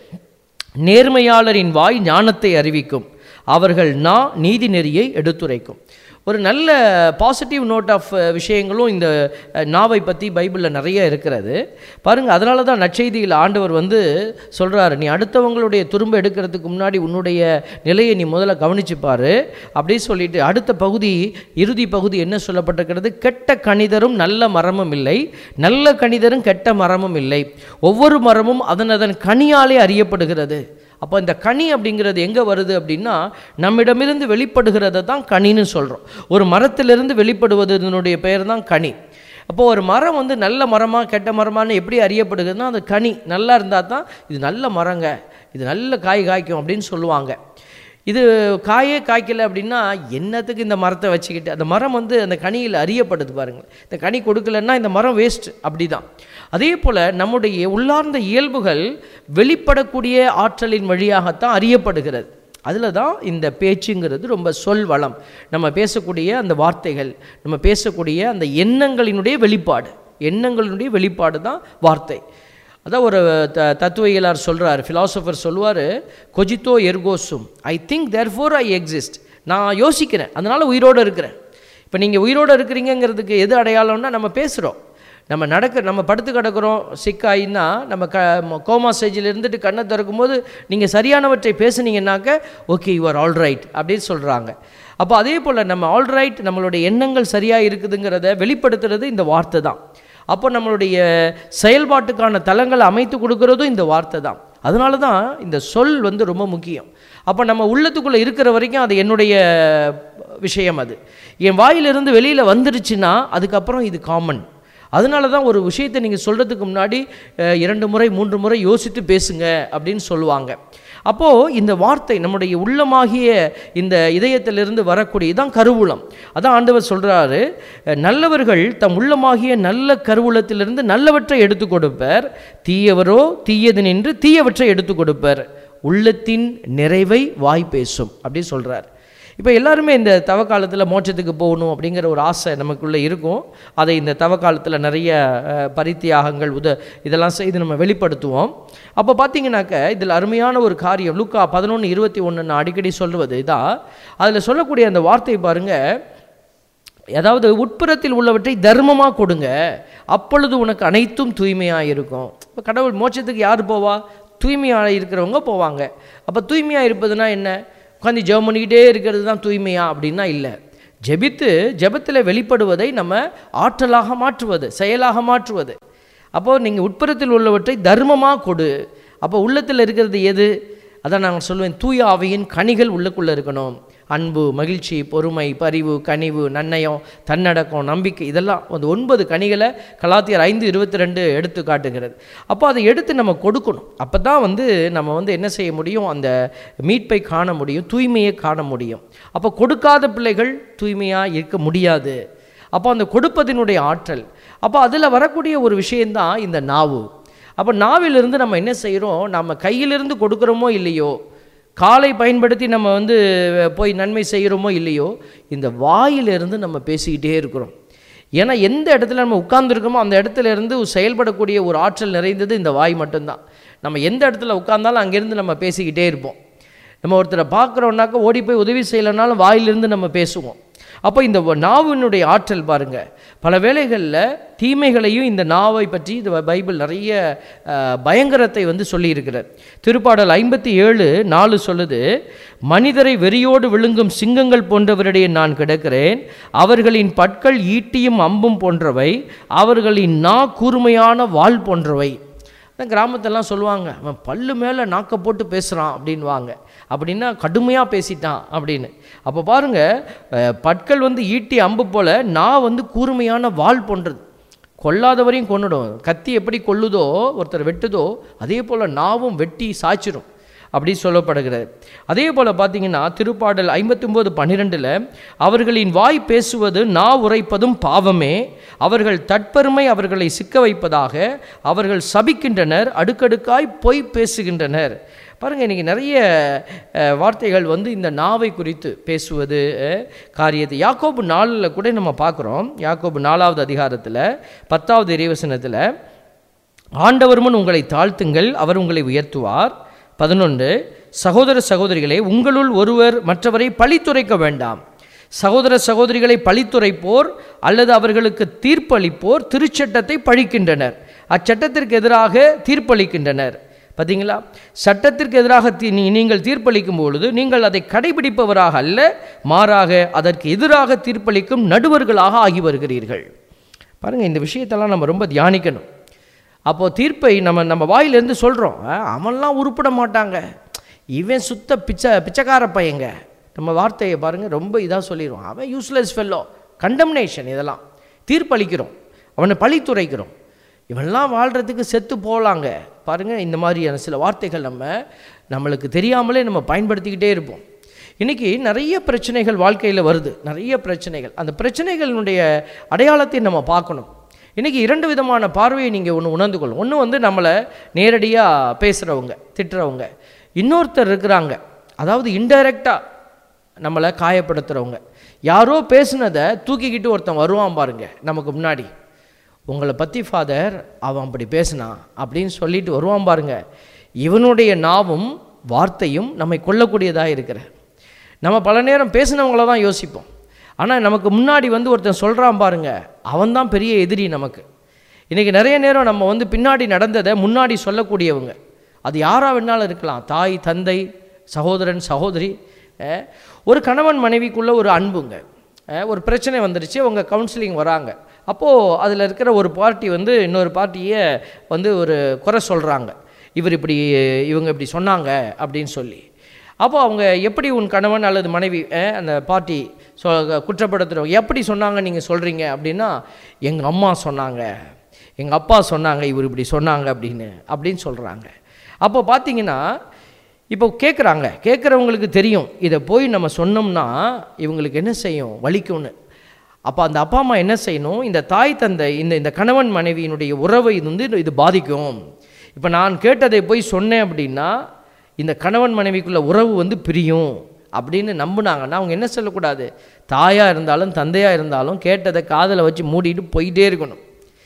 S6: நேர்மையாளரின் வாய் ஞானத்தை அறிவிக்கும் அவர்கள் நா நீதி நெறியை எடுத்துரைக்கும் ஒரு நல்ல பாசிட்டிவ் நோட் ஆஃப் விஷயங்களும் இந்த அஹ், நாவை பற்றி பைபிளில் நிறைய இருக்கிறது பாருங்கள் அதனால தான் நற்செய்தியில் ஆண்டவர் வந்து சொல்கிறாரு நீ அடுத்தவங்களுடைய துரும்ப எடுக்கிறதுக்கு முன்னாடி உன்னுடைய நிலையை நீ முதல்ல கவனிச்சு பாரு அப்படியே சொல்லிட்டு அடுத்த பகுதி இறுதி பகுதி என்ன சொல்லப்பட்டிருக்கிறது கெட்ட கணிதரும் நல்ல மரமும் இல்லை நல்ல கணிதரும் கெட்ட மரமும் இல்லை ஒவ்வொரு மரமும் அதன் அதன் கனியாலே அறியப்படுகிறது அப்போ இந்த கனி அப்படிங்கிறது எங்கே வருது அப்படின்னா நம்மிடமிருந்து வெளிப்படுகிறத தான் கனின்னு சொல்கிறோம் ஒரு மரத்திலிருந்து வெளிப்படுவதனுடைய பெயர் தான் கனி அப்போ ஒரு மரம் வந்து நல்ல மரமா கெட்ட மரமான்னு எப்படி அறியப்படுகிறதுனா அது கனி நல்லா இருந்தால் தான் இது நல்ல மரங்க இது நல்ல காய் காய்க்கும் அப்படின்னு சொல்லுவாங்க இது காயே காய்க்கல அப்படின்னா என்னத்துக்கு இந்த மரத்தை வச்சுக்கிட்டு அந்த மரம் வந்து அந்த கனியில் அறியப்படுது பாருங்கள் இந்த கனி கொடுக்கலன்னா இந்த மரம் வேஸ்ட் அப்படி தான் அதே போல் நம்முடைய உள்ளார்ந்த இயல்புகள் வெளிப்படக்கூடிய ஆற்றலின் வழியாகத்தான் அறியப்படுகிறது அதில் தான் இந்த பேச்சுங்கிறது ரொம்ப சொல் வளம் நம்ம பேசக்கூடிய அந்த வார்த்தைகள் நம்ம பேசக்கூடிய அந்த எண்ணங்களினுடைய வெளிப்பாடு எண்ணங்களினுடைய வெளிப்பாடு தான் வார்த்தை அதான் ஒரு த தத்துவயியலார் சொல்கிறார் ஃபிலாசபர் சொல்லுவார் கொஜித்தோ எர்கோசும் I think therefore I exist நான் யோசிக்கிறேன் அதனால் உயிரோடு இருக்கிறேன் இப்போ நீங்கள் உயிரோடு இருக்கிறீங்கங்கிறதுக்கு எது அடையாளம்னா நம்ம பேசுகிறோம் நம்ம நடக்க நம்ம படுத்து கிடக்கிறோம் சிக்காயின்னா நம்ம க ம- கோமா ஸ்டேஜில் இருந்துட்டு கண்ணை திறக்கும்போது நீங்கள் சரியானவற்றை பேசுனீங்கன்னாக்க okay you are all right அப்படின்னு சொல்கிறாங்க அப்போ அதே போல் நம்ம ஆல் ரைட் நம்மளுடைய எண்ணங்கள் சரியாக இருக்குதுங்கிறத வெளிப்படுத்துறது இந்த வார்த்தை தான் அப்போ நம்மளுடைய செயல்பாட்டுக்கான தளங்களை அமைத்து கொடுக்கறதும் இந்த வார்த்தை தான் அதனால தான் இந்த சொல் வந்து ரொம்ப முக்கியம் அப்போ நம்ம உள்ளத்துக்குள்ளே இருக்கிற வரைக்கும் அது என்னுடைய விஷயம் அது என் வாயிலிருந்து வெளியில் வந்துருச்சுன்னா அதுக்கப்புறம் இது காமன் அதனால தான் ஒரு விஷயத்தை நீங்கள் சொல்கிறதுக்கு முன்னாடி அஹ், இரண்டு முறை மூன்று முறை யோசித்து பேசுங்க அப்படின்னு சொல்லுவாங்க அப்போது இந்த வார்த்தை நம்முடைய உள்ளமாகிய இந்த இதயத்திலிருந்து வரக்கூடிய இதான் கருவூலம் அதான் ஆண்டவர் சொல்கிறாரு நல்லவர்கள் தம் உள்ளமாகிய நல்ல கருவூலத்திலிருந்து நல்லவற்றை எடுத்து கொடுப்பர் தீயவரோ தீயது நின்று தீயவற்றை எடுத்து கொடுப்பர் உள்ளத்தின் நிறைவை வாய் பேசும் அப்படி சொல்கிறார் இப்போ எல்லாருமே இந்த தவ காலத்தில் மோட்சத்துக்கு போகணும் அப்படிங்கிற ஒரு ஆசை நமக்குள்ளே இருக்கும் அதை இந்த தவ காலத்தில் நிறைய அஹ், பரித்தியாகங்கள் உத இதெல்லாம் செய்து நம்ம வெளிப்படுத்துவோம் அப்போ பார்த்தீங்கன்னாக்க இதில் அருமையான ஒரு காரியம் லூக்கா பதினொன்று இருபத்தி ஒன்று நான் அடிக்கடி சொல்லுவது இதான் அதில் சொல்லக்கூடிய அந்த வார்த்தை பாருங்கள் அதாவது உட்புறத்தில் உள்ளவற்றை தர்மமாக கொடுங்க அப்பொழுது உனக்கு அனைத்தும் தூய்மையாக இருக்கும் இப்போ கடவுள் மோட்சத்துக்கு யார் போவா தூய்மையாக இருக்கிறவங்க போவாங்க அப்போ தூய்மையாக இருப்பதுனா என்ன உட்காந்து ஜெபம் பண்ணிக்கிட்டே இருக்கிறது தான் தூய்மையா அப்படின்னா இல்லை ஜெபித்து ஜெபத்தில் வெளிப்படுவதை நம்ம ஆற்றலாக மாற்றுவது செயலாக மாற்றுவது அப்போது நீங்கள் உட்புறத்தில் உள்ளவற்றை தர்மமாக கொடு அப்போ உள்ளத்தில் இருக்கிறது எது அதான் நான் சொல்லுவேன் தூய ஆவியின் கனிகள் உள்ளுக்குள்ளே இருக்கணும் அன்பு மகிழ்ச்சி பொறுமை பரிவு கனிவு நன்னயம் தன்னடக்கம் நம்பிக்கை இதெல்லாம் அந்த ஒன்பது கனிகளை கலாத்தியர் ஐந்து இருபத்தி ரெண்டு எடுத்து காட்டுகிறது அப்போ அதை எடுத்து நம்ம கொடுக்கணும் அப்போ தான் வந்து நம்ம வந்து என்ன செய்ய முடியும் அந்த மீட்பை காண முடியும் தூய்மையை காண முடியும் அப்போ கொடுக்காத பிள்ளைகள் தூய்மையாக இருக்க முடியாது அப்போ அந்த கொடுப்பதினுடைய ஆற்றல் அப்போ அதில் வரக்கூடிய ஒரு விஷயந்தான் இந்த நாவு அப்போ நாவிலிருந்து நம்ம என்ன செய்கிறோம் நம்ம கையிலிருந்து கொடுக்குறோமோ இல்லையோ காலை பயன்படுத்தி நம்ம வந்து போய் நன்மை செய்கிறோமோ இல்லையோ இந்த வாயிலிருந்து நம்ம பேசிக்கிட்டே இருக்கிறோம் ஏன்னா எந்த இடத்துல நம்ம உட்கார்ந்துருக்கோமோ அந்த இடத்துல இருந்து செயல்படக்கூடிய ஒரு ஆற்றல் நிறைந்தது இந்த வாய் மட்டும்தான் நம்ம எந்த இடத்துல உட்கார்ந்தாலும் அங்கேருந்து நம்ம பேசிக்கிட்டே இருப்போம் நம்ம ஒருத்தரை பார்க்குறோன்னாக்க ஓடி போய் உதவி செய்யலைனாலும் வாயிலிருந்து நம்ம பேசுவோம் அப்போ இந்த வ- நாவினுடைய ஆற்றல் பாருங்க பல வேளைகளில் தீமைகளையும் இந்த நாவை பற்றி இந்த பைபிள் நிறைய அஹ், பயங்கரத்தை வந்து சொல்லியிருக்கிறார் திருப்பாடல் ஐம்பத்தி ஏழு நாலு சொல்லுது மனிதரை வெறியோடு விழுங்கும் சிங்கங்கள் போன்றவரிடையே நான் கிடக்கிறேன் அவர்களின் பற்கள் ஈட்டியும் அம்பும் போன்றவை அவர்களின் நா கூர்மையான வாள் போன்றவை அதான் கிராமத்தெல்லாம் சொல்லுவாங்க அவன் பல்லு மேலே நாக்க போட்டு பேசுகிறான் அப்படின்வாங்க அப்படின்னா கடுமையாக பேசிட்டான் அப்படின்னு அப்போ பாருங்கள் பற்கள் வந்து ஈட்டி அம்பு போல் நான் வந்து கூர்மையான வாள் போன்றது கொல்லாதவரையும் கொன்னுடும் கத்தி எப்படி கொல்லுதோ ஒருத்தர் வெட்டுதோ அதே போல் நாவும் வெட்டி சாய்ச்சிரும் அப்படி சொல்லப்படுகிறது அதே போல் பார்த்தீங்கன்னா திருப்பாடல் ஐம்பத்தொம்போது பன்னிரெண்டில் அவர்களின் வாய் பேசுவது நா உரைப்பதும் பாவமே அவர்கள் தற்பெருமை அவர்களை சிக்க வைப்பதாக அவர்கள் சபிக்கின்றனர் அடுக்கடுக்காய் பொய் பேசுகின்றனர் பாருங்கள் இன்றைக்கி நிறைய அஹ், வார்த்தைகள் வந்து இந்த நாவை குறித்து பேசுவது அஹ், காரியத்தை யாக்கோபு நாளில் கூட நம்ம பார்க்குறோம் யாக்கோபு நாலாவது அதிகாரத்தில் பத்தாவது இறைவசனத்தில் ஆண்டவர் முன் உங்களை தாழ்த்துங்கள் அவர் உங்களை உயர்த்துவார் பதினொன்று சகோதர சகோதரிகளே உங்களுள் ஒருவர் மற்றவரை பழித்துரைக்க வேண்டாம் சகோதர சகோதரிகளை பழித்துரைப்போர் அல்லது அவர்களுக்கு தீர்ப்பளிப்போர் திருச்சட்டத்தை பழிக்கின்றனர் அச்சட்டத்திற்கு எதிராக தீர்ப்பளிக்கின்றனர் பார்த்தீங்களா சட்டத்திற்கு எதிராக தீ- நீ- நீங்கள் தீர்ப்பளிக்கும் பொழுது நீங்கள் அதை கடைபிடிப்பவராக அல்ல மாறாக அதற்கு எதிராக தீர்ப்பளிக்கும் நடுவர்களாக ஆகி வருகிறீர்கள் பாருங்கள் இந்த விஷயத்தெல்லாம் நம்ம ரொம்ப தியானிக்கணும் அப்போது தீர்ப்பை நம்ம நம்ம வாயிலேருந்து சொல்கிறோம் அவன்லாம் உருப்பிட மாட்டாங்க இவன் சுத்த பிச்சை பிச்சைக்கார பையங்க நம்ம வார்த்தையை பாருங்கள் ரொம்ப இதாக சொல்லிடுவோம் அவன் யூஸ்லெஸ் ஃபெல்லோ கண்டம்னேஷன் இதெல்லாம் தீர்ப்பளிக்கிறோம் அவனை பழித்துரைக்கிறோம் இவன்லாம் வாழ்கிறதுக்கு செத்து போகலாங்க பாருங்கள் இந்த மாதிரியான சில வார்த்தைகள் நம்ம நம்மளுக்கு தெரியாமலே நம்ம பயன்படுத்திக்கிட்டே இருப்போம் இன்றைக்கி நிறைய பிரச்சனைகள் வாழ்க்கையில் வருது நிறைய பிரச்சனைகள் அந்த பிரச்சனைகளினுடைய அடையாளத்தை நம்ம பார்க்கணும் இன்றைக்கி இரண்டு விதமான பார்வையை நீங்கள் ஒன்று உணர்ந்து கொள்ளும் ஒன்று வந்து நம்மளை நேரடியாக பேசுகிறவங்க திட்டுறவங்க இன்னொருத்தர் இருக்கிறாங்க அதாவது இன்டைரக்டாக நம்மளை காயப்படுத்துகிறவங்க யாரோ பேசுனதை தூக்கிக்கிட்டு ஒருத்தன் வருவான் பாருங்க நமக்கு முன்னாடி உங்களை பற்றி ஃபாதர் அவன் அப்படி பேசினான் அப்படின்னு சொல்லிட்டு வருவான் பாருங்க இவனுடைய நாவும் வார்த்தையும் நம்மை கொல்லக்கூடியதாக இருக்கிற நம்ம பல நேரம் பேசினவங்கள தான் யோசிப்போம் ஆனால் நமக்கு முன்னாடி வந்து ஒருத்தன் சொல்கிறான் பாருங்க அவன் தான் பெரிய எதிரி நமக்கு இன்றைக்கி நிறைய நேரம் நம்ம வந்து பின்னாடி நடந்ததை முன்னாடி சொல்லக்கூடியவங்க அது யாராக வேணாலும் இருக்கலாம் தாய் தந்தை சகோதரன் சகோதரி அஹ், ஒரு கணவன் மனைவிக்குள்ள ஒரு அன்புங்க அஹ், ஒரு பிரச்சனை வந்துருச்சு அவங்க கவுன்சிலிங் வராங்க அப்போது அதில் இருக்கிற ஒரு பார்ட்டி வந்து இன்னொரு பார்ட்டியை வந்து ஒரு குறை சொல்கிறாங்க இவர் இப்படி இவங்க இப்படி சொன்னாங்க அப்படின்னு சொல்லி அப்போ அவங்க எப்படி உன் கணவன் அல்லது மனைவி அஹ், அந்த பார்ட்டி சொ குற்றப்படுத்துகிறவங்க எப்படி சொன்னாங்க நீங்கள் சொல்கிறீங்க அப்படின்னா எங்கள் அம்மா சொன்னாங்க எங்கள் அப்பா சொன்னாங்க இவர் இப்படி சொன்னாங்க அப்படின்னு அப்படின்னு சொல்கிறாங்க அப்போ பார்த்தீங்கன்னா இப்போ கேட்குறாங்க கேட்குறவங்களுக்கு தெரியும் இதை போய் நம்ம சொன்னோம்னா இவங்களுக்கு என்ன செய்யும் வலிக்கும்னு அப்போ அந்த அப்பா அம்மா என்ன செய்யணும் இந்த தாய் தந்தை இந்த இந்த கணவன் மனைவியினுடைய உறவை இது வந்து இது பாதிக்கும் இப்போ நான் கேட்டதை போய் சொன்னேன் அப்படின்னா இந்த கணவன் மனைவிக்குள்ள உறவு வந்து பிரியும் அப்படின்னு நம்புனாங்கன்னா அவங்க என்ன சொல்லக்கூடாது தாயாக இருந்தாலும் தந்தையாக இருந்தாலும் கேட்டதை காதில் வச்சு மூடிட்டு போயிட்டே இருக்கணும்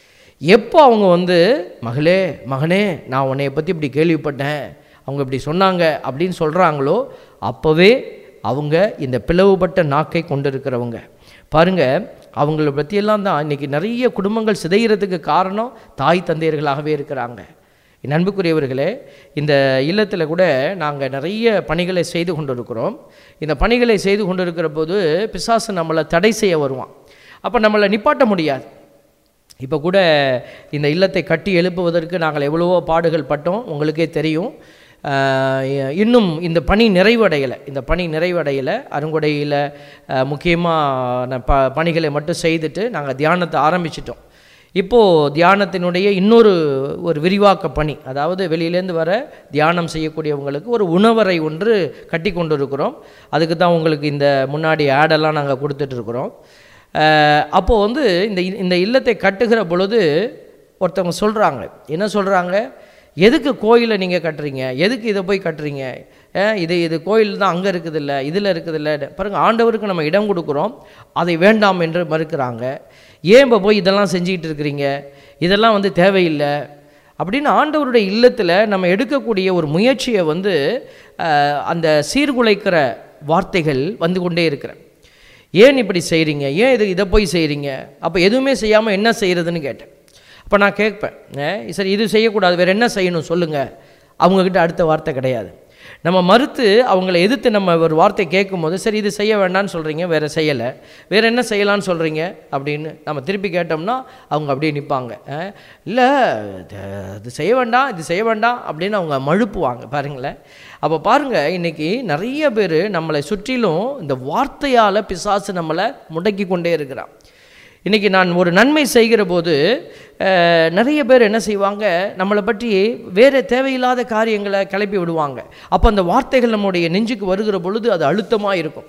S6: எப்போ அவங்க வந்து மகளே மகனே நான் உன்னைய பற்றி இப்படி கேள்விப்பட்டேன் அவங்க இப்படி சொன்னாங்க அப்படின்னு சொல்கிறாங்களோ அப்போவே அவங்க இந்த பிளவுபட்ட நாக்கை கொண்டிருக்கிறவங்க பாருங்க அவங்கள பற்றியெல்லாம் தான் இன்றைக்கி நிறைய குடும்பங்கள் சிதைகிறதுக்கு காரணம் தாய் தந்தையர்களாகவே இருக்கிறாங்க என் அன்புக்குரியவர்களே இந்த இல்லத்தில் கூட நாங்கள் நிறைய பணிகளை செய்து கொண்டிருக்கிறோம் இந்த பணிகளை செய்து கொண்டிருக்கிற போது பிசாசு நம்மளை தடை செய்ய வருவான் அப்போ நம்மளை நிப்பாட்ட முடியாது இப்போ கூட இந்த இல்லத்தை கட்டி எழுப்புவதற்கு நாங்கள் எவ்வளவோ பாடுகள் பட்டோம் உங்களுக்கே தெரியும் ஆஹ் இன்னும் இந்த பணி நிறைவடையலை இந்த பணி நிறைவடையலை அருங்கொடையில் முக்கியமான ப பணிகளை மட்டும் செய்துட்டு நாங்கள் தியானத்தை ஆரம்பிச்சிட்டோம் இப்போது தியானத்தினுடைய இன்னொரு ஒரு விரிவாக்க பணி அதாவது வெளியிலேருந்து வர தியானம் செய்யக்கூடியவங்களுக்கு ஒரு உணவறை ஒன்று கட்டி கொண்டு இருக்கிறோம் அதுக்கு தான் உங்களுக்கு இந்த முன்னாடி ஆடெல்லாம் நாங்கள் கொடுத்துட்ருக்குறோம் அப்போது வந்து இந்த இ- இந்த இல்லத்தை கட்டுகிற பொழுது ஒருத்தவங்க சொல்கிறாங்க என்ன சொல்கிறாங்க எதுக்கு கோயிலை நீங்கள் கட்டுறீங்க எதுக்கு இதை போய் கட்டுறீங்க அஹ் இது இது கோயில் தான் அங்கே இருக்குது இல்லை இதில் இருக்குது இல்லை பாருங்கள் ஆண்டவருக்கு நம்ம இடம் கொடுக்குறோம் அதை வேண்டாம் என்று மறுக்கிறாங்க ஏன் இப்போ போய் இதெல்லாம் செஞ்சுக்கிட்டு இருக்கிறீங்க இதெல்லாம் வந்து தேவையில்லை அப்படின்னு ஆண்டவருடைய இல்லத்தில் நம்ம எடுக்கக்கூடிய ஒரு முயற்சியை வந்து அஹ், அந்த சீர்குலைக்கிற வார்த்தைகள் வந்து கொண்டே இருக்கிற ஏன் இப்படி செய்கிறீங்க ஏன் இது இதை போய் செய்கிறீங்க அப்போ எதுவுமே செய்யாமல் என்ன செய்கிறதுன்னு கேட்டேன் அப்போ நான் கேட்பேன் "ஏ, சரி இது செய்யக்கூடாது வேறு என்ன செய்யணும் சொல்லுங்கள் அவங்கக்கிட்ட அடுத்த வார்த்தை கிடையாது நம்ம மறுத்து அவங்கள எதிர்த்து நம்ம ஒரு வார்த்தை கேட்கும்போது சரி இது செய்ய வேண்டாம்னு சொல்கிறீங்க வேறு செய்யலை வேறு என்ன செய்யலாம்னு சொல்கிறீங்க அப்படின்னு நம்ம திருப்பி கேட்டோம்னா அவங்க அப்படியே நிற்பாங்க இல்லை இது செய்ய வேண்டாம் இது செய்ய வேண்டாம் அப்படின்னு அவங்க மழுப்புவாங்க பாருங்களேன் அப்போ பாருங்கள் இன்றைக்கி நிறைய பேர் நம்மளை சுற்றிலும் இந்த வார்த்தையால் பிசாசு நம்மளை முடக்கி கொண்டே இருக்கிறான் இன்றைக்கி நான் ஒரு நன்மை செய்கிற போது அஹ், நிறைய பேர் என்ன செய்வாங்க நம்மளை பற்றி வேறு தேவையில்லாத காரியங்களை கிளப்பி விடுவாங்க அப்போ அந்த வார்த்தைகள் நம்முடைய நெஞ்சுக்கு வருகிற பொழுது அது அழுத்தமாக இருக்கும்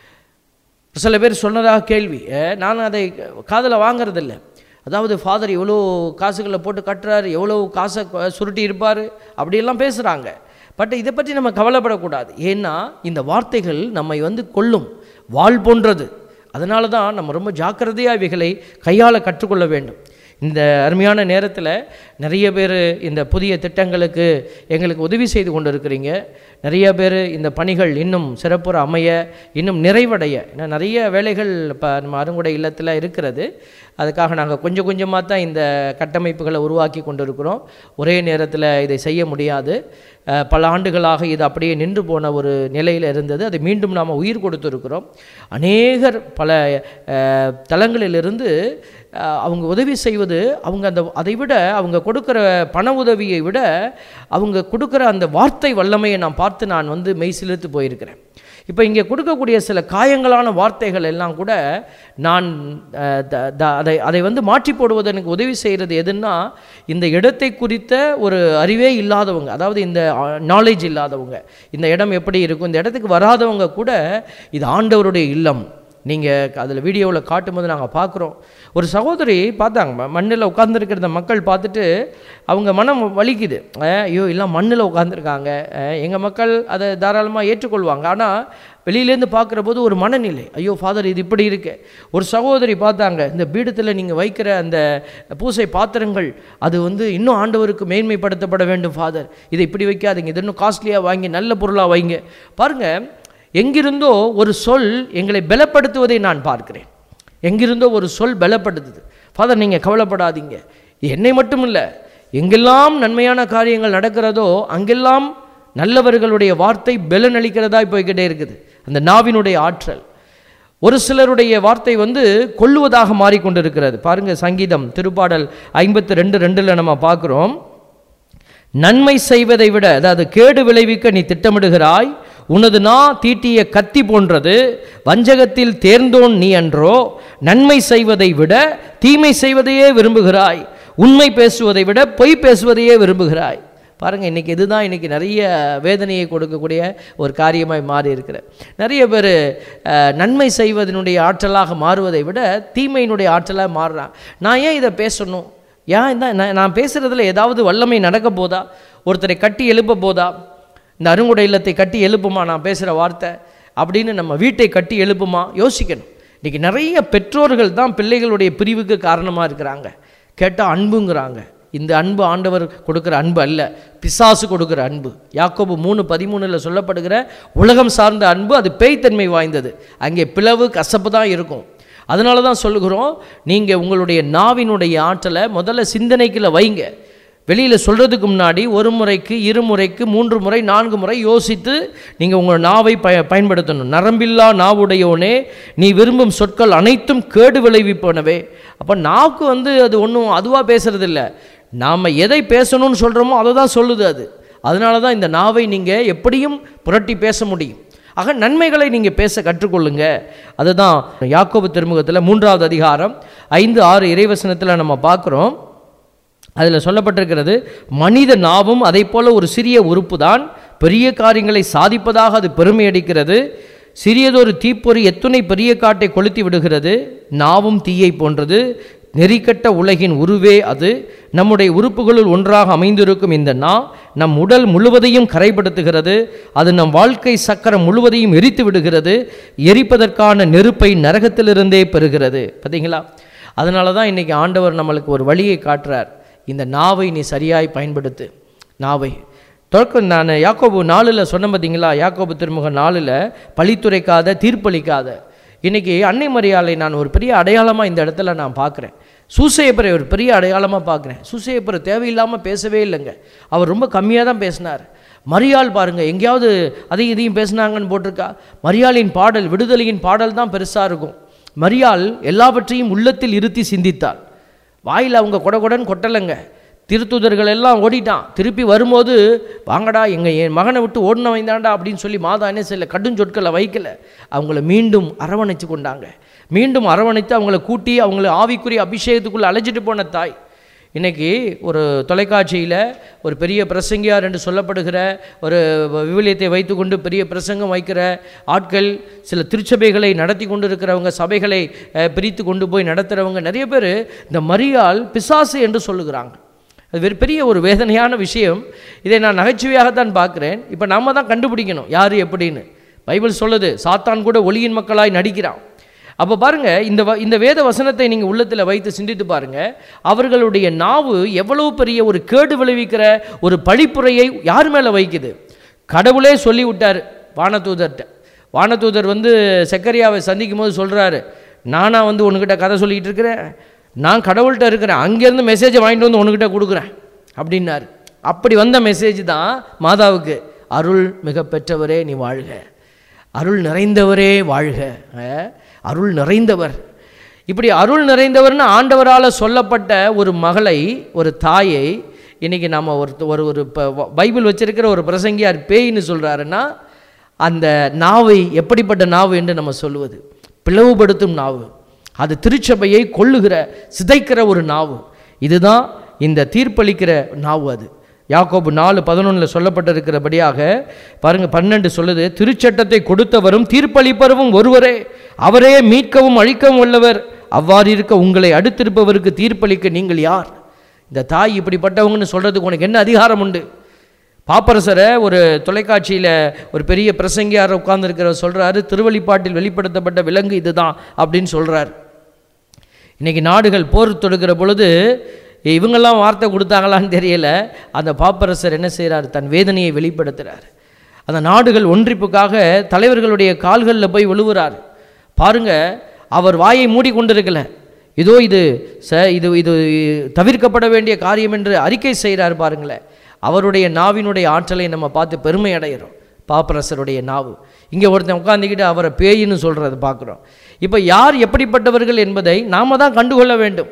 S6: சில பேர் சொன்னதாக கேள்வி அஹ், நான் அதை காதில் வாங்குறதில்ல அதாவது ஃபாதர் எவ்வளோ காசுகளை போட்டு கட்டுறாரு எவ்வளோ காசை க- சுருட்டி இருப்பார் அப்படியெல்லாம் பேசுகிறாங்க பட் இதை பற்றி நம்ம கவலைப்படக்கூடாது ஏன்னா இந்த வார்த்தைகள் நம்மை வந்து கொல்லும் வாள் போன்றது அதனால தான் நம்ம ரொம்ப ஜாக்கிரதையாக இவைகளை கையாள கற்றுக்கொள்ள வேண்டும் இந்த அருமையான நேரத்தில் நிறைய பேர் இந்த புதிய திட்டங்களுக்கு எங்களுக்கு உதவி செய்து கொண்டு இருக்கிறீங்க நிறைய பேர் இந்த பணிகள் இன்னும் சிறப்புற அமைய இன்னும் நிறைவடைய ஏன்னா நிறைய வேலைகள் இப்போ நம்ம அருங்குடை இல்லத்தில் இருக்கிறது அதுக்காக நாங்கள் கொஞ்சம் கொஞ்சமாக தான் இந்த கட்டமைப்புகளை உருவாக்கி கொண்டு இருக்கிறோம் ஒரே நேரத்தில் இதை செய்ய முடியாது அஹ், பல ஆண்டுகளாக இது அப்படியே நின்று போன ஒரு நிலையில் இருந்தது அதை மீண்டும் நாம் உயிர் கொடுத்துருக்கிறோம் அநேகர் பல அஹ், தலங்களிலிருந்து அஹ், அவங்க உதவி செய்வது அவங்க அந்த அதை விட அவங்க கொடுக்குற பண உதவியை விட அவங்க கொடுக்குற அந்த வார்த்தை வல்லமையை நான் பார்த்து நான் வந்து மெய் சிலிர்த்து போயிருக்கிறேன் இப்போ இங்கே கொடுக்கக்கூடிய சில காயங்களான வார்த்தைகள் எல்லாம் கூட நான் அஹ், த- த- அதை அதை வந்து மாற்றி போடுவது எனக்கு உதவி செய்கிறது எதுன்னா இந்த இடத்தை குறித்த ஒரு அறிவே இல்லாதவங்க அதாவது இந்த நாலேஜ் இல்லாதவங்க இந்த இடம் எப்படி இருக்கும் இந்த இடத்துக்கு வராதவங்க கூட இது ஆண்டவருடைய இல்லம் நீங்கள் அதில் வீடியோவில் காட்டும்போது நாங்கள் பார்க்குறோம் ஒரு சகோதரி பார்த்தாங்க மண்ணில் உட்காந்துருக்கிற மக்கள் பார்த்துட்டு அவங்க மனம் வலிக்குது அஹ் ஐயோ எல்லாம் மண்ணில் உட்காந்துருக்காங்க எங்கள் மக்கள் அதை தாராளமாக ஏற்றுக்கொள்வாங்க ஆனால் வெளியிலேருந்து பார்க்குற போது ஒரு மனநிலை ஐயோ ஃபாதர் இது இப்படி இருக்கு ஒரு சகோதரி பார்த்தாங்க இந்த பீடத்தில் நீங்கள் வைக்கிற அந்த பூசை பாத்திரங்கள் அது வந்து இன்னும் ஆண்டவருக்கு மேன்மைப்படுத்தப்பட வேண்டும் ஃபாதர் இதை இப்படி வைக்காதீங்க இது இன்னும் காஸ்ட்லியாக வாங்கி நல்ல பொருளாக வைங்க பாருங்கள் எங்கிருந்தோ ஒரு சொல் எங்களை பலப்படுத்துவதை நான் பார்க்கிறேன் எங்கிருந்தோ ஒரு சொல் பலப்படுத்துது ஃபாதர் நீங்கள் கவலைப்படாதீங்க என்னை மட்டும் இல்லை எங்கெல்லாம் நன்மையான காரியங்கள் நடக்கிறதோ அங்கெல்லாம் நல்லவர்களுடைய வார்த்தை பலன் அளிக்கிறதாய் போய்கிட்டே இருக்குது அந்த நாவினுடைய ஆற்றல் ஒரு சிலருடைய வார்த்தை வந்து கொல்லுவதாக மாறிக்கொண்டிருக்கிறது பாருங்க சங்கீதம் திருப்பாடல் ஐம்பத்தி ரெண்டு ரெண்டில் நம்ம பார்க்குறோம் நன்மை செய்வதை விட அதாவது கேடு விளைவிக்க நீ திட்டமிடுகிறாய் உனது நா தீட்டிய கத்தி போன்றது வஞ்சகத்தில் தேர்ந்தோன் நீ அன்றோ நன்மை செய்வதை விட தீமை செய்வதையே விரும்புகிறாய் உண்மை பேசுவதை விட பொய் பேசுவதையே விரும்புகிறாய் பாருங்க இன்னைக்கு இதுதான் இன்னைக்கு நிறைய வேதனையை கொடுக்கக்கூடிய ஒரு காரியமாய் மாறி இருக்கிற நிறைய பேர் நன்மை செய்வதனுடைய ஆற்றலாக மாறுவதை விட தீமையினுடைய ஆற்றலாக மாறுறான் நான் ஏன் இதை பேசணும் ஏன் இந்த நான் நான் பேசுகிறதுல ஏதாவது வல்லமை நடக்க போதா ஒருத்தரை கட்டி எழுப்ப போதா இந்த அருங்குடை இல்லத்தை கட்டி எழுப்புமா நான் பேசுகிற வார்த்தை அப்படின்னு நம்ம வீட்டை கட்டி எழுப்புமா யோசிக்கணும் இன்றைக்கி நிறைய பெற்றோர்கள் தான் பிள்ளைகளுடைய பிரிவுக்கு காரணமாக இருக்கிறாங்க கேட்டால் அன்புங்கிறாங்க இந்த அன்பு ஆண்டவர் கொடுக்குற அன்பு அல்ல பிசாசு கொடுக்குற அன்பு யாக்கோபு மூணு பதிமூணில் சொல்லப்படுகிற உலகம் சார்ந்த அன்பு அது பேய்த்தன்மை வாய்ந்தது அங்கே பிளவு கசப்பு தான் இருக்கும் அதனால தான் சொல்லுகிறோம் நீங்கள் உங்களுடைய நாவினுடைய ஆற்றலை முதல்ல சிந்தனைக்குள்ள வைங்க வெளியில் சொல்கிறதுக்கு முன்னாடி ஒரு முறைக்கு இரு முறைக்கு மூன்று முறை நான்கு முறை யோசித்து நீங்கள் உங்கள் நாவை பய பயன்படுத்தணும் நரம்பில்லா நாவுடையோனே நீ விரும்பும் சொற்கள் அனைத்தும் கேடு விளைவிப்பனவே அப்போ நாவுக்கு வந்து அது ஒன்றும் அதுவாக பேசுறதில்ல நாம் எதை பேசணும்னு சொல்கிறோமோ அதை தான் சொல்லுது அது அதனால தான் இந்த நாவை நீங்கள் எப்படியும் புரட்டி பேச முடியும் ஆக நன்மைகளை நீங்கள் பேச கற்றுக்கொள்ளுங்க அதுதான் யாக்கோபு திருமுகத்தில் மூன்றாவது அதிகாரம் ஐந்து ஆறு இறைவசனத்தில் நம்ம பார்க்குறோம் அதில் சொல்லப்பட்டிருக்கிறது மனித நாவும் அதை போல ஒரு சிறிய உறுப்பு தான் பெரிய காரியங்களை சாதிப்பதாக அது பெருமை அடிக்கிறது சிறியதொரு தீப்பொறி எத்துணை பெரிய காட்டை கொளுத்தி விடுகிறது நாவும் தீயை போன்றது நெறிக்கட்ட உலகின் உருவே அது நம்முடைய உறுப்புகளுள் ஒன்றாக அமைந்திருக்கும் இந்த நா நம் உடல் முழுவதையும் கரைப்படுத்துகிறது அது நம் வாழ்க்கை சக்கரம் முழுவதையும் எரித்து விடுகிறது எரிப்பதற்கான நெருப்பை நரகத்திலிருந்தே பெறுகிறது பார்த்தீங்களா அதனால தான் இன்றைக்கி ஆண்டவர் நம்மளுக்கு ஒரு வழியை காட்டுறார் இந்த நாவை நீ சரியாய் பயன்படுத்து நாவை தொடக்கம் நான் யாக்கோபு நாளில் சொன்ன பார்த்தீங்களா யாக்கோபு திருமுக நாளில் பழித்துரைக்காத தீர்ப்பளிக்காத இன்றைக்கி அன்னை மரியாதை நான் ஒரு பெரிய அடையாளமாக இந்த இடத்துல நான் பார்க்குறேன் சூசையப்பரை ஒரு பெரிய அடையாளமாக பார்க்குறேன் சூசையப்பரை தேவையில்லாமல் பேசவே இல்லைங்க அவர் ரொம்ப கம்மியாக தான் பேசினார் மரியாள் பாருங்கள் எங்கேயாவது அதையும் இதையும் பேசுனாங்கன்னு போட்டிருக்கா மரியாளின் பாடல் விடுதலையின் பாடல் தான் பெருசாக இருக்கும் மரியாள் எல்லாவற்றையும் உள்ளத்தில் இருத்தி சிந்தித்தாள் வாயில் அவங்க கொடகொடன் கொட்டலைங்க திருத்துதர்கள் எல்லாம் ஓடிட்டான் திருப்பி வரும்போது வாங்கடா எங்கள் என் மகனை விட்டு ஓடின வைந்தாண்டா அப்படின்னு சொல்லி மாதா என்ன செய்யல கடும் சொற்களை வைக்கல அவங்கள மீண்டும் அரவணைச்சு கொண்டாங்க மீண்டும் அரவணைத்து அவங்கள கூட்டி அவங்கள ஆவிக்குரிய அபிஷேகத்துக்குள்ளே அழைச்சிட்டு போன தாய் இன்னைக்கு ஒரு தொலைக்காட்சியில் ஒரு பெரிய பிரசங்கியார் என்று சொல்லப்படுகிற ஒரு விவிலியத்தை வைத்துக்கொண்டு பெரிய பிரசங்கம் வைக்கிற ஆட்கள் சில திருச்சபைகளை நடத்தி கொண்டு இருக்கிறவங்க சபைகளை அஹ், பிரித்து கொண்டு போய் நடத்துகிறவங்க நிறைய பேர் இந்த மரியாள் பிசாசு என்று சொல்லுகிறாங்க அது வெறு பெரிய ஒரு வேதனையான விஷயம் இதை நான் நகைச்சுவையாகத்தான் பார்க்குறேன் இப்போ நாம தான் கண்டுபிடிக்கணும் யார் எப்படின்னு பைபிள் சொல்லுது சாத்தான் கூட ஒளியின் மக்களாய் நடிக்கிறான் அப்போ பாருங்க இந்த வ- இந்த வேத வசனத்தை நீங்கள் உள்ளத்தில் வைத்து சிந்தித்து பாருங்க அவர்களுடைய நாவு எவ்வளவு பெரிய ஒரு கேடு விளைவிக்கிற ஒரு பழிப்புரையை யார் மேலே வைக்குது கடவுளே சொல்லி விட்டார் வானதூதர்கிட்ட வானதூதர் வந்து செக்கரியாவை சந்திக்கும் போது சொல்கிறாரு நானா வந்து உன்கிட்ட கதை சொல்லிக்கிட்டு இருக்கிறேன் நான் கடவுள்கிட்ட இருக்கிறேன் அங்கேருந்து மெசேஜை வாங்கிட்டு வந்து உன்கிட்ட கொடுக்குறேன் அப்படின்னாரு அப்படி வந்த மெசேஜ் தான் மாதாவுக்கு அருள் மிக பெற்றவரே நீ வாழ்க அருள் நிறைந்தவரே வாழ்க அஹ், அருள் நிறைந்தவர் இப்படி அருள் நிறைந்தவர்னு ஆண்டவரால் சொல்லப்பட்ட ஒரு மகளை ஒரு தாயை இன்னைக்கு நம்ம ஒரு ஒரு ஒரு இப்போ பைபிள் வச்சிருக்கிற ஒரு பிரசங்கியார் பேய்ன்னு சொல்கிறாருன்னா அந்த நாவை எப்படிப்பட்ட நாவு என்று நம்ம சொல்லுவது பிளவுபடுத்தும் நாவு அது திருச்சபையை கொள்ளுகிற சிதைக்கிற ஒரு நாவு இதுதான் இந்த தீர்ப்பளிக்கிற நாவு அது யாக்கோபு நாலு பதினொன்றில் சொல்லப்பட்டிருக்கிறபடியாக பாருங்க பன்னெண்டு சொல்லுது திருச்சட்டத்தை கொடுத்தவரும் தீர்ப்பளிப்பவரும் ஒருவரே அவரே மீட்கவும் அழிக்கவும் உள்ளவர் அவ்வாறு இருக்க உங்களை அடுத்திருப்பவருக்கு தீர்ப்பளிக்க நீங்கள் யார் இந்த தாய் இப்படிப்பட்டவங்கன்னு சொல்கிறதுக்கு உனக்கு என்ன அதிகாரம் உண்டு பாப்பரசரை ஒரு தொலைக்காட்சியில் ஒரு பெரிய பிரசங்கியார் உட்கார்ந்துருக்கிறவர் சொல்கிறாரு திருவழிப்பாட்டில் வெளிப்படுத்தப்பட்ட விலங்கு இதுதான் அப்படின்னு சொல்கிறார் இன்னைக்கு நாடுகள் போர் தொடுக்கிற பொழுது இவங்கெல்லாம் வார்த்தை கொடுத்தாங்களான்னு தெரியல அந்த பாப்பரசர் என்ன செய்கிறார் தன் வேதனையை வெளிப்படுத்துகிறார் அந்த நாடுகள் ஒன்றிப்புக்காக தலைவர்களுடைய கால்களில் போய் விழுவுறார் பாருங்க அவர் வாயை மூடிக்கொண்டிருக்கல இதோ இது ச இது இது தவிர்க்கப்பட வேண்டிய காரியம் என்று அறிக்கை செய்கிறார் பாருங்களேன் அவருடைய நாவினுடைய ஆற்றலை நம்ம பார்த்து பெருமை அடைகிறோம் பாப்பரசருடைய நாவு இங்கே ஒருத்தன் உட்காந்துக்கிட்டு அவரை பேயின்னு சொல்கிறத பார்க்குறோம் இப்போ யார் எப்படிப்பட்டவர்கள் என்பதை நாம தான் கண்டுகொள்ள வேண்டும்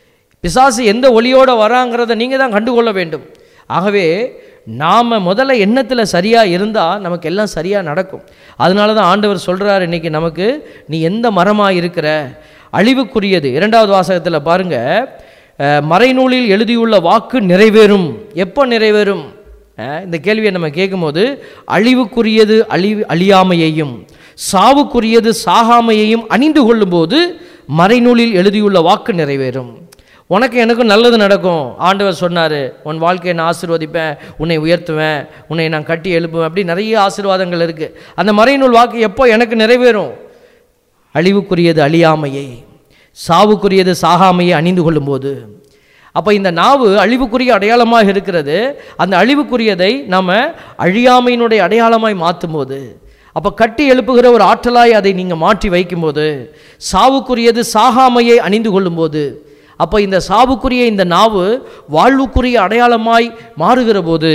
S6: பிசாசு எந்த ஒளியோட வராங்கிறத நீங்கள் தான் கண்டுகொள்ள வேண்டும் ஆகவே நாம் முதல்ல எண்ணத்தில் சரியாக இருந்தால் நமக்கு எல்லாம் சரியாக நடக்கும் அதனால தான் ஆண்டவர் சொல்கிறார் இன்னைக்கு நமக்கு நீ எந்த மரமாக இருக்கிற அழிவுக்குரியது இரண்டாவது வாசகத்தில் பாருங்கள் மறைநூலில் எழுதியுள்ள வாக்கு நிறைவேறும் எப்போ நிறைவேறும் அஹ், இந்த கேள்வியை நம்ம கேட்கும்போது அழிவுக்குரியது அழிவு அழியாமையையும் சாவுக்குரியது சாகாமையையும் அணிந்து கொள்ளும்போது மறைநூலில் எழுதியுள்ள வாக்கு நிறைவேறும் உனக்கு எனக்கும் நல்லது நடக்கும் ஆண்டவர் சொன்னார் உன் வாழ்க்கையை நான் ஆசீர்வதிப்பேன் உன்னை உயர்த்துவேன் உன்னை நான் கட்டி எழுப்புவேன் அப்படி நிறைய ஆசீர்வாதங்கள் இருக்குது அந்த மறைநூல் வாக்கு எப்போ எனக்கு நிறைவேறும் அழிவுக்குரியது அழியாமையை சாவுக்குரியது சாகாமையை அணிந்து கொள்ளும்போது அப்போ இந்த நாவு அழிவுக்குரிய அடையாளமாக இருக்கிறது அந்த அழிவுக்குரியதை நம்ம அழியாமையினுடைய அடையாளமாய் மாற்றும்போது அப்போ கட்டி எழுப்புகிற ஒரு ஆற்றலாய் அதை நீங்கள் மாற்றி வைக்கும்போது சாவுக்குரியது சாகாமையை அணிந்து கொள்ளும்போது அப்போ இந்த சாவுக்குரிய இந்த நாவு வாழ்வுக்குரிய அடையாளமாய் மாறுகிற போது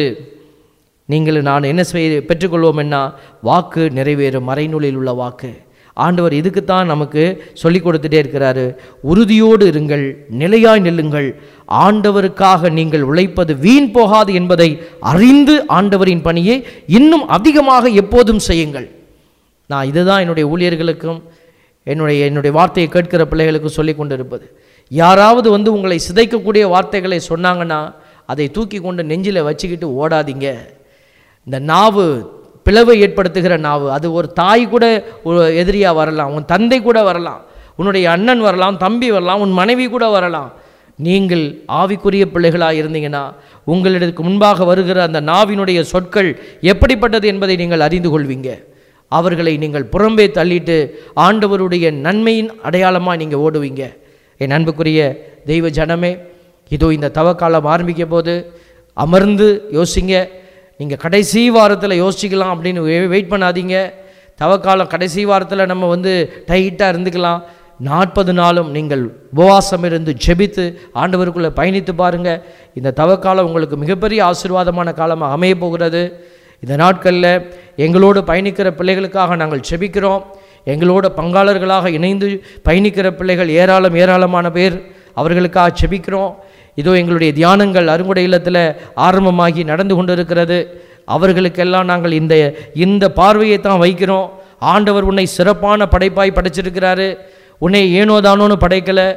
S6: நீங்கள் நான் என்ன செய்ய பெற்றுக்கொள்வோம் என்ன வாக்கு நிறைவேறும் மறைநூலில் உள்ள வாக்கு ஆண்டவர் இதுக்குத்தான் நமக்கு சொல்லி கொடுத்துட்டே இருக்கிறாரு உறுதியோடு இருங்கள் நிலையாய் நில்லுங்கள் ஆண்டவருக்காக நீங்கள் உழைப்பது வீண் போகாது என்பதை அறிந்து ஆண்டவரின் பணியை இன்னும் அதிகமாக எப்போதும் செய்யுங்கள் நான் இதுதான் என்னுடைய ஊழியர்களுக்கும் என்னுடைய என்னுடைய வார்த்தையை கேட்கிற பிள்ளைகளுக்கும் சொல்லி கொண்டிருப்பது யாராவது வந்து உங்களை சிதைக்கக்கூடிய வார்த்தைகளை சொன்னாங்கன்னா அதை தூக்கி கொண்டு நெஞ்சில் வச்சுக்கிட்டு ஓடாதீங்க இந்த நாவு பிளவை ஏற்படுத்துகிற நாவு அது ஒரு தாய் கூட ஒரு எதிரியாக வரலாம் உன் தந்தை கூட வரலாம் உன்னுடைய அண்ணன் வரலாம் தம்பி வரலாம் உன் மனைவி கூட வரலாம் நீங்கள் ஆவிக்குரிய பிள்ளைகளாக இருந்தீங்கன்னா உங்களிடத்துக்கு முன்பாக வருகிற அந்த நாவினுடைய சொற்கள் எப்படிப்பட்டது என்பதை நீங்கள் அறிந்து கொள்வீங்க அவர்களை நீங்கள் புறம்பே தள்ளிட்டு ஆண்டவருடைய நன்மையின் அடையாளமாக நீங்கள் ஓடுவீங்க என் அன்புக்குரிய தெய்வ ஜனமே இதோ இந்த தவக்காலம் ஆரம்பிக்க போது அமர்ந்து யோசிங்க நீங்கள் கடைசி வாரத்தில் யோசிக்கலாம் அப்படின்னு வெயிட் பண்ணாதீங்க தவக்காலம் கடைசி வாரத்தில் நம்ம வந்து டைட்டாக இருந்துக்கலாம் நாற்பது நாளும் நீங்கள் உபவாசம் இருந்து ஜெபித்து ஆண்டவருக்குள்ளே பயணித்து பாருங்கள் இந்த தவக்காலம் உங்களுக்கு மிகப்பெரிய ஆசீர்வாதமான காலமாக அமைய போகிறது இந்த நாட்களில் எங்களோடு பயணிக்கிற பிள்ளைகளுக்காக நாங்கள் செபிக்கிறோம் எங்களோட பங்காளர்களாக இணைந்து பயணிக்கிற பிள்ளைகள் ஏராளம் ஏராளமான பேர் அவர்களுக்காக செபிக்கிறோம் இதோ எங்களுடைய தியானங்கள் அருங்குடை இல்லத்தில் ஆரம்பமாகி நடந்து கொண்டிருக்கிறது அவர்களுக்கெல்லாம் நாங்கள் இந்த இந்த பார்வையை தான் வைக்கிறோம் ஆண்டவர் உன்னை சிறப்பான படைப்பாய் படைச்சிருக்கிறாரு உன்னை ஏனோதானோன்னு படைக்கலை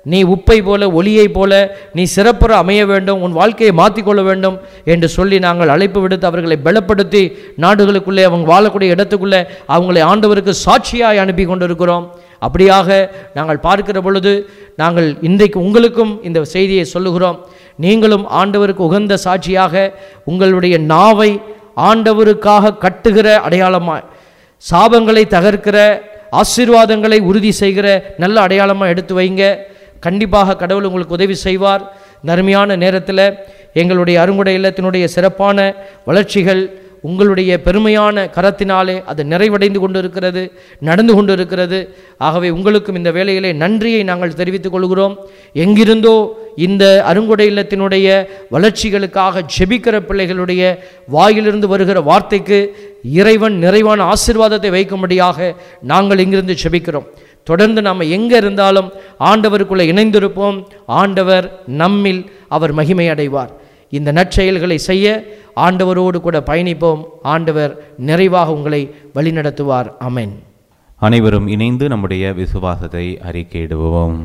S6: நீ உப்பை போல ஒளியை போல நீ சிறப்புற அமைய வேண்டும் உன் வாழ்க்கையை மாற்றிக்கொள்ள வேண்டும் என்று சொல்லி நாங்கள் அழைப்பு விடுத்து அவர்களை பலப்படுத்தி நாடுகளுக்குள்ளே அவங்க வாழக்கூடிய இடத்துக்குள்ளே அவங்களை ஆண்டவருக்கு சாட்சியாய் அனுப்பி கொண்டிருக்கிறோம் அப்படியாக நாங்கள் பார்க்கிற பொழுது நாங்கள் இன்றைக்கு உங்களுக்கும் இந்த செய்தியை சொல்லுகிறோம் நீங்களும் ஆண்டவருக்கு உகந்த சாட்சியாக உங்களுடைய நாவை ஆண்டவருக்காக கட்டுகிற அடையாளமாய் சாபங்களை தகர்க்கிற ஆசீர்வாதங்களை உறுதி செய்கிற நல்ல அடையாளமாக எடுத்து வைங்க கண்டிப்பாக கடவுள் உங்களுக்கு உதவி செய்வார் நருமையான நேரத்தில் எங்களுடைய அருங்குடை இல்லத்தினுடைய சிறப்பான வளர்ச்சிகள் உங்களுடைய பெருமையான கரத்தினாலே அது நிறைவடைந்து கொண்டு இருக்கிறது நடந்து கொண்டு இருக்கிறது ஆகவே உங்களுக்கும் இந்த வேளையிலே நன்றியை நாங்கள் தெரிவித்துக் கொள்கிறோம் எங்கிருந்தோ இந்த அருங்குடை இல்லத்தினுடைய வளர்ச்சிகளுக்காக ஜெபிக்கிற பிள்ளைகளுடைய வாயிலிருந்து வருகிற வார்த்தைக்கு இறைவன் நிறைவான ஆசீர்வாதத்தை வைக்கும்படியாக நாங்கள் இங்கிருந்து ஜெபிக்கிறோம் தொடர்ந்து நாம் எங்கே இருந்தாலும் ஆண்டவருக்குள்ளே இணைந்திருப்போம் ஆண்டவர் நம்மில் அவர் மகிமை அடைவார் இந்த நற்செயல்களை செய்ய ஆண்டவரோடு கூட பயணிப்போம் ஆண்டவர் நிறைவாக உங்களை வழிநடத்துவார் அமேன்
S2: அனைவரும் இணைந்து நம்முடைய விசுவாசத்தை அறிக்கையிடுவோம்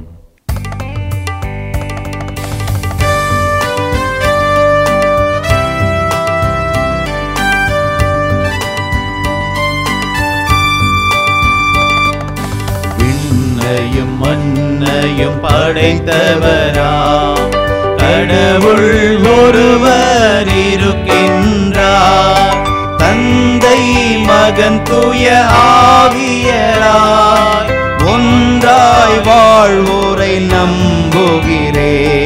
S1: விண்ணையும் மண்ணையும் படைத்தவராம் கடவுள் ஒருவர் இருக்கின்றார் தந்தை மகன் தூய ஆவியராய் ஒன்றாய் வாழ்வோரை நம்புகிறேன்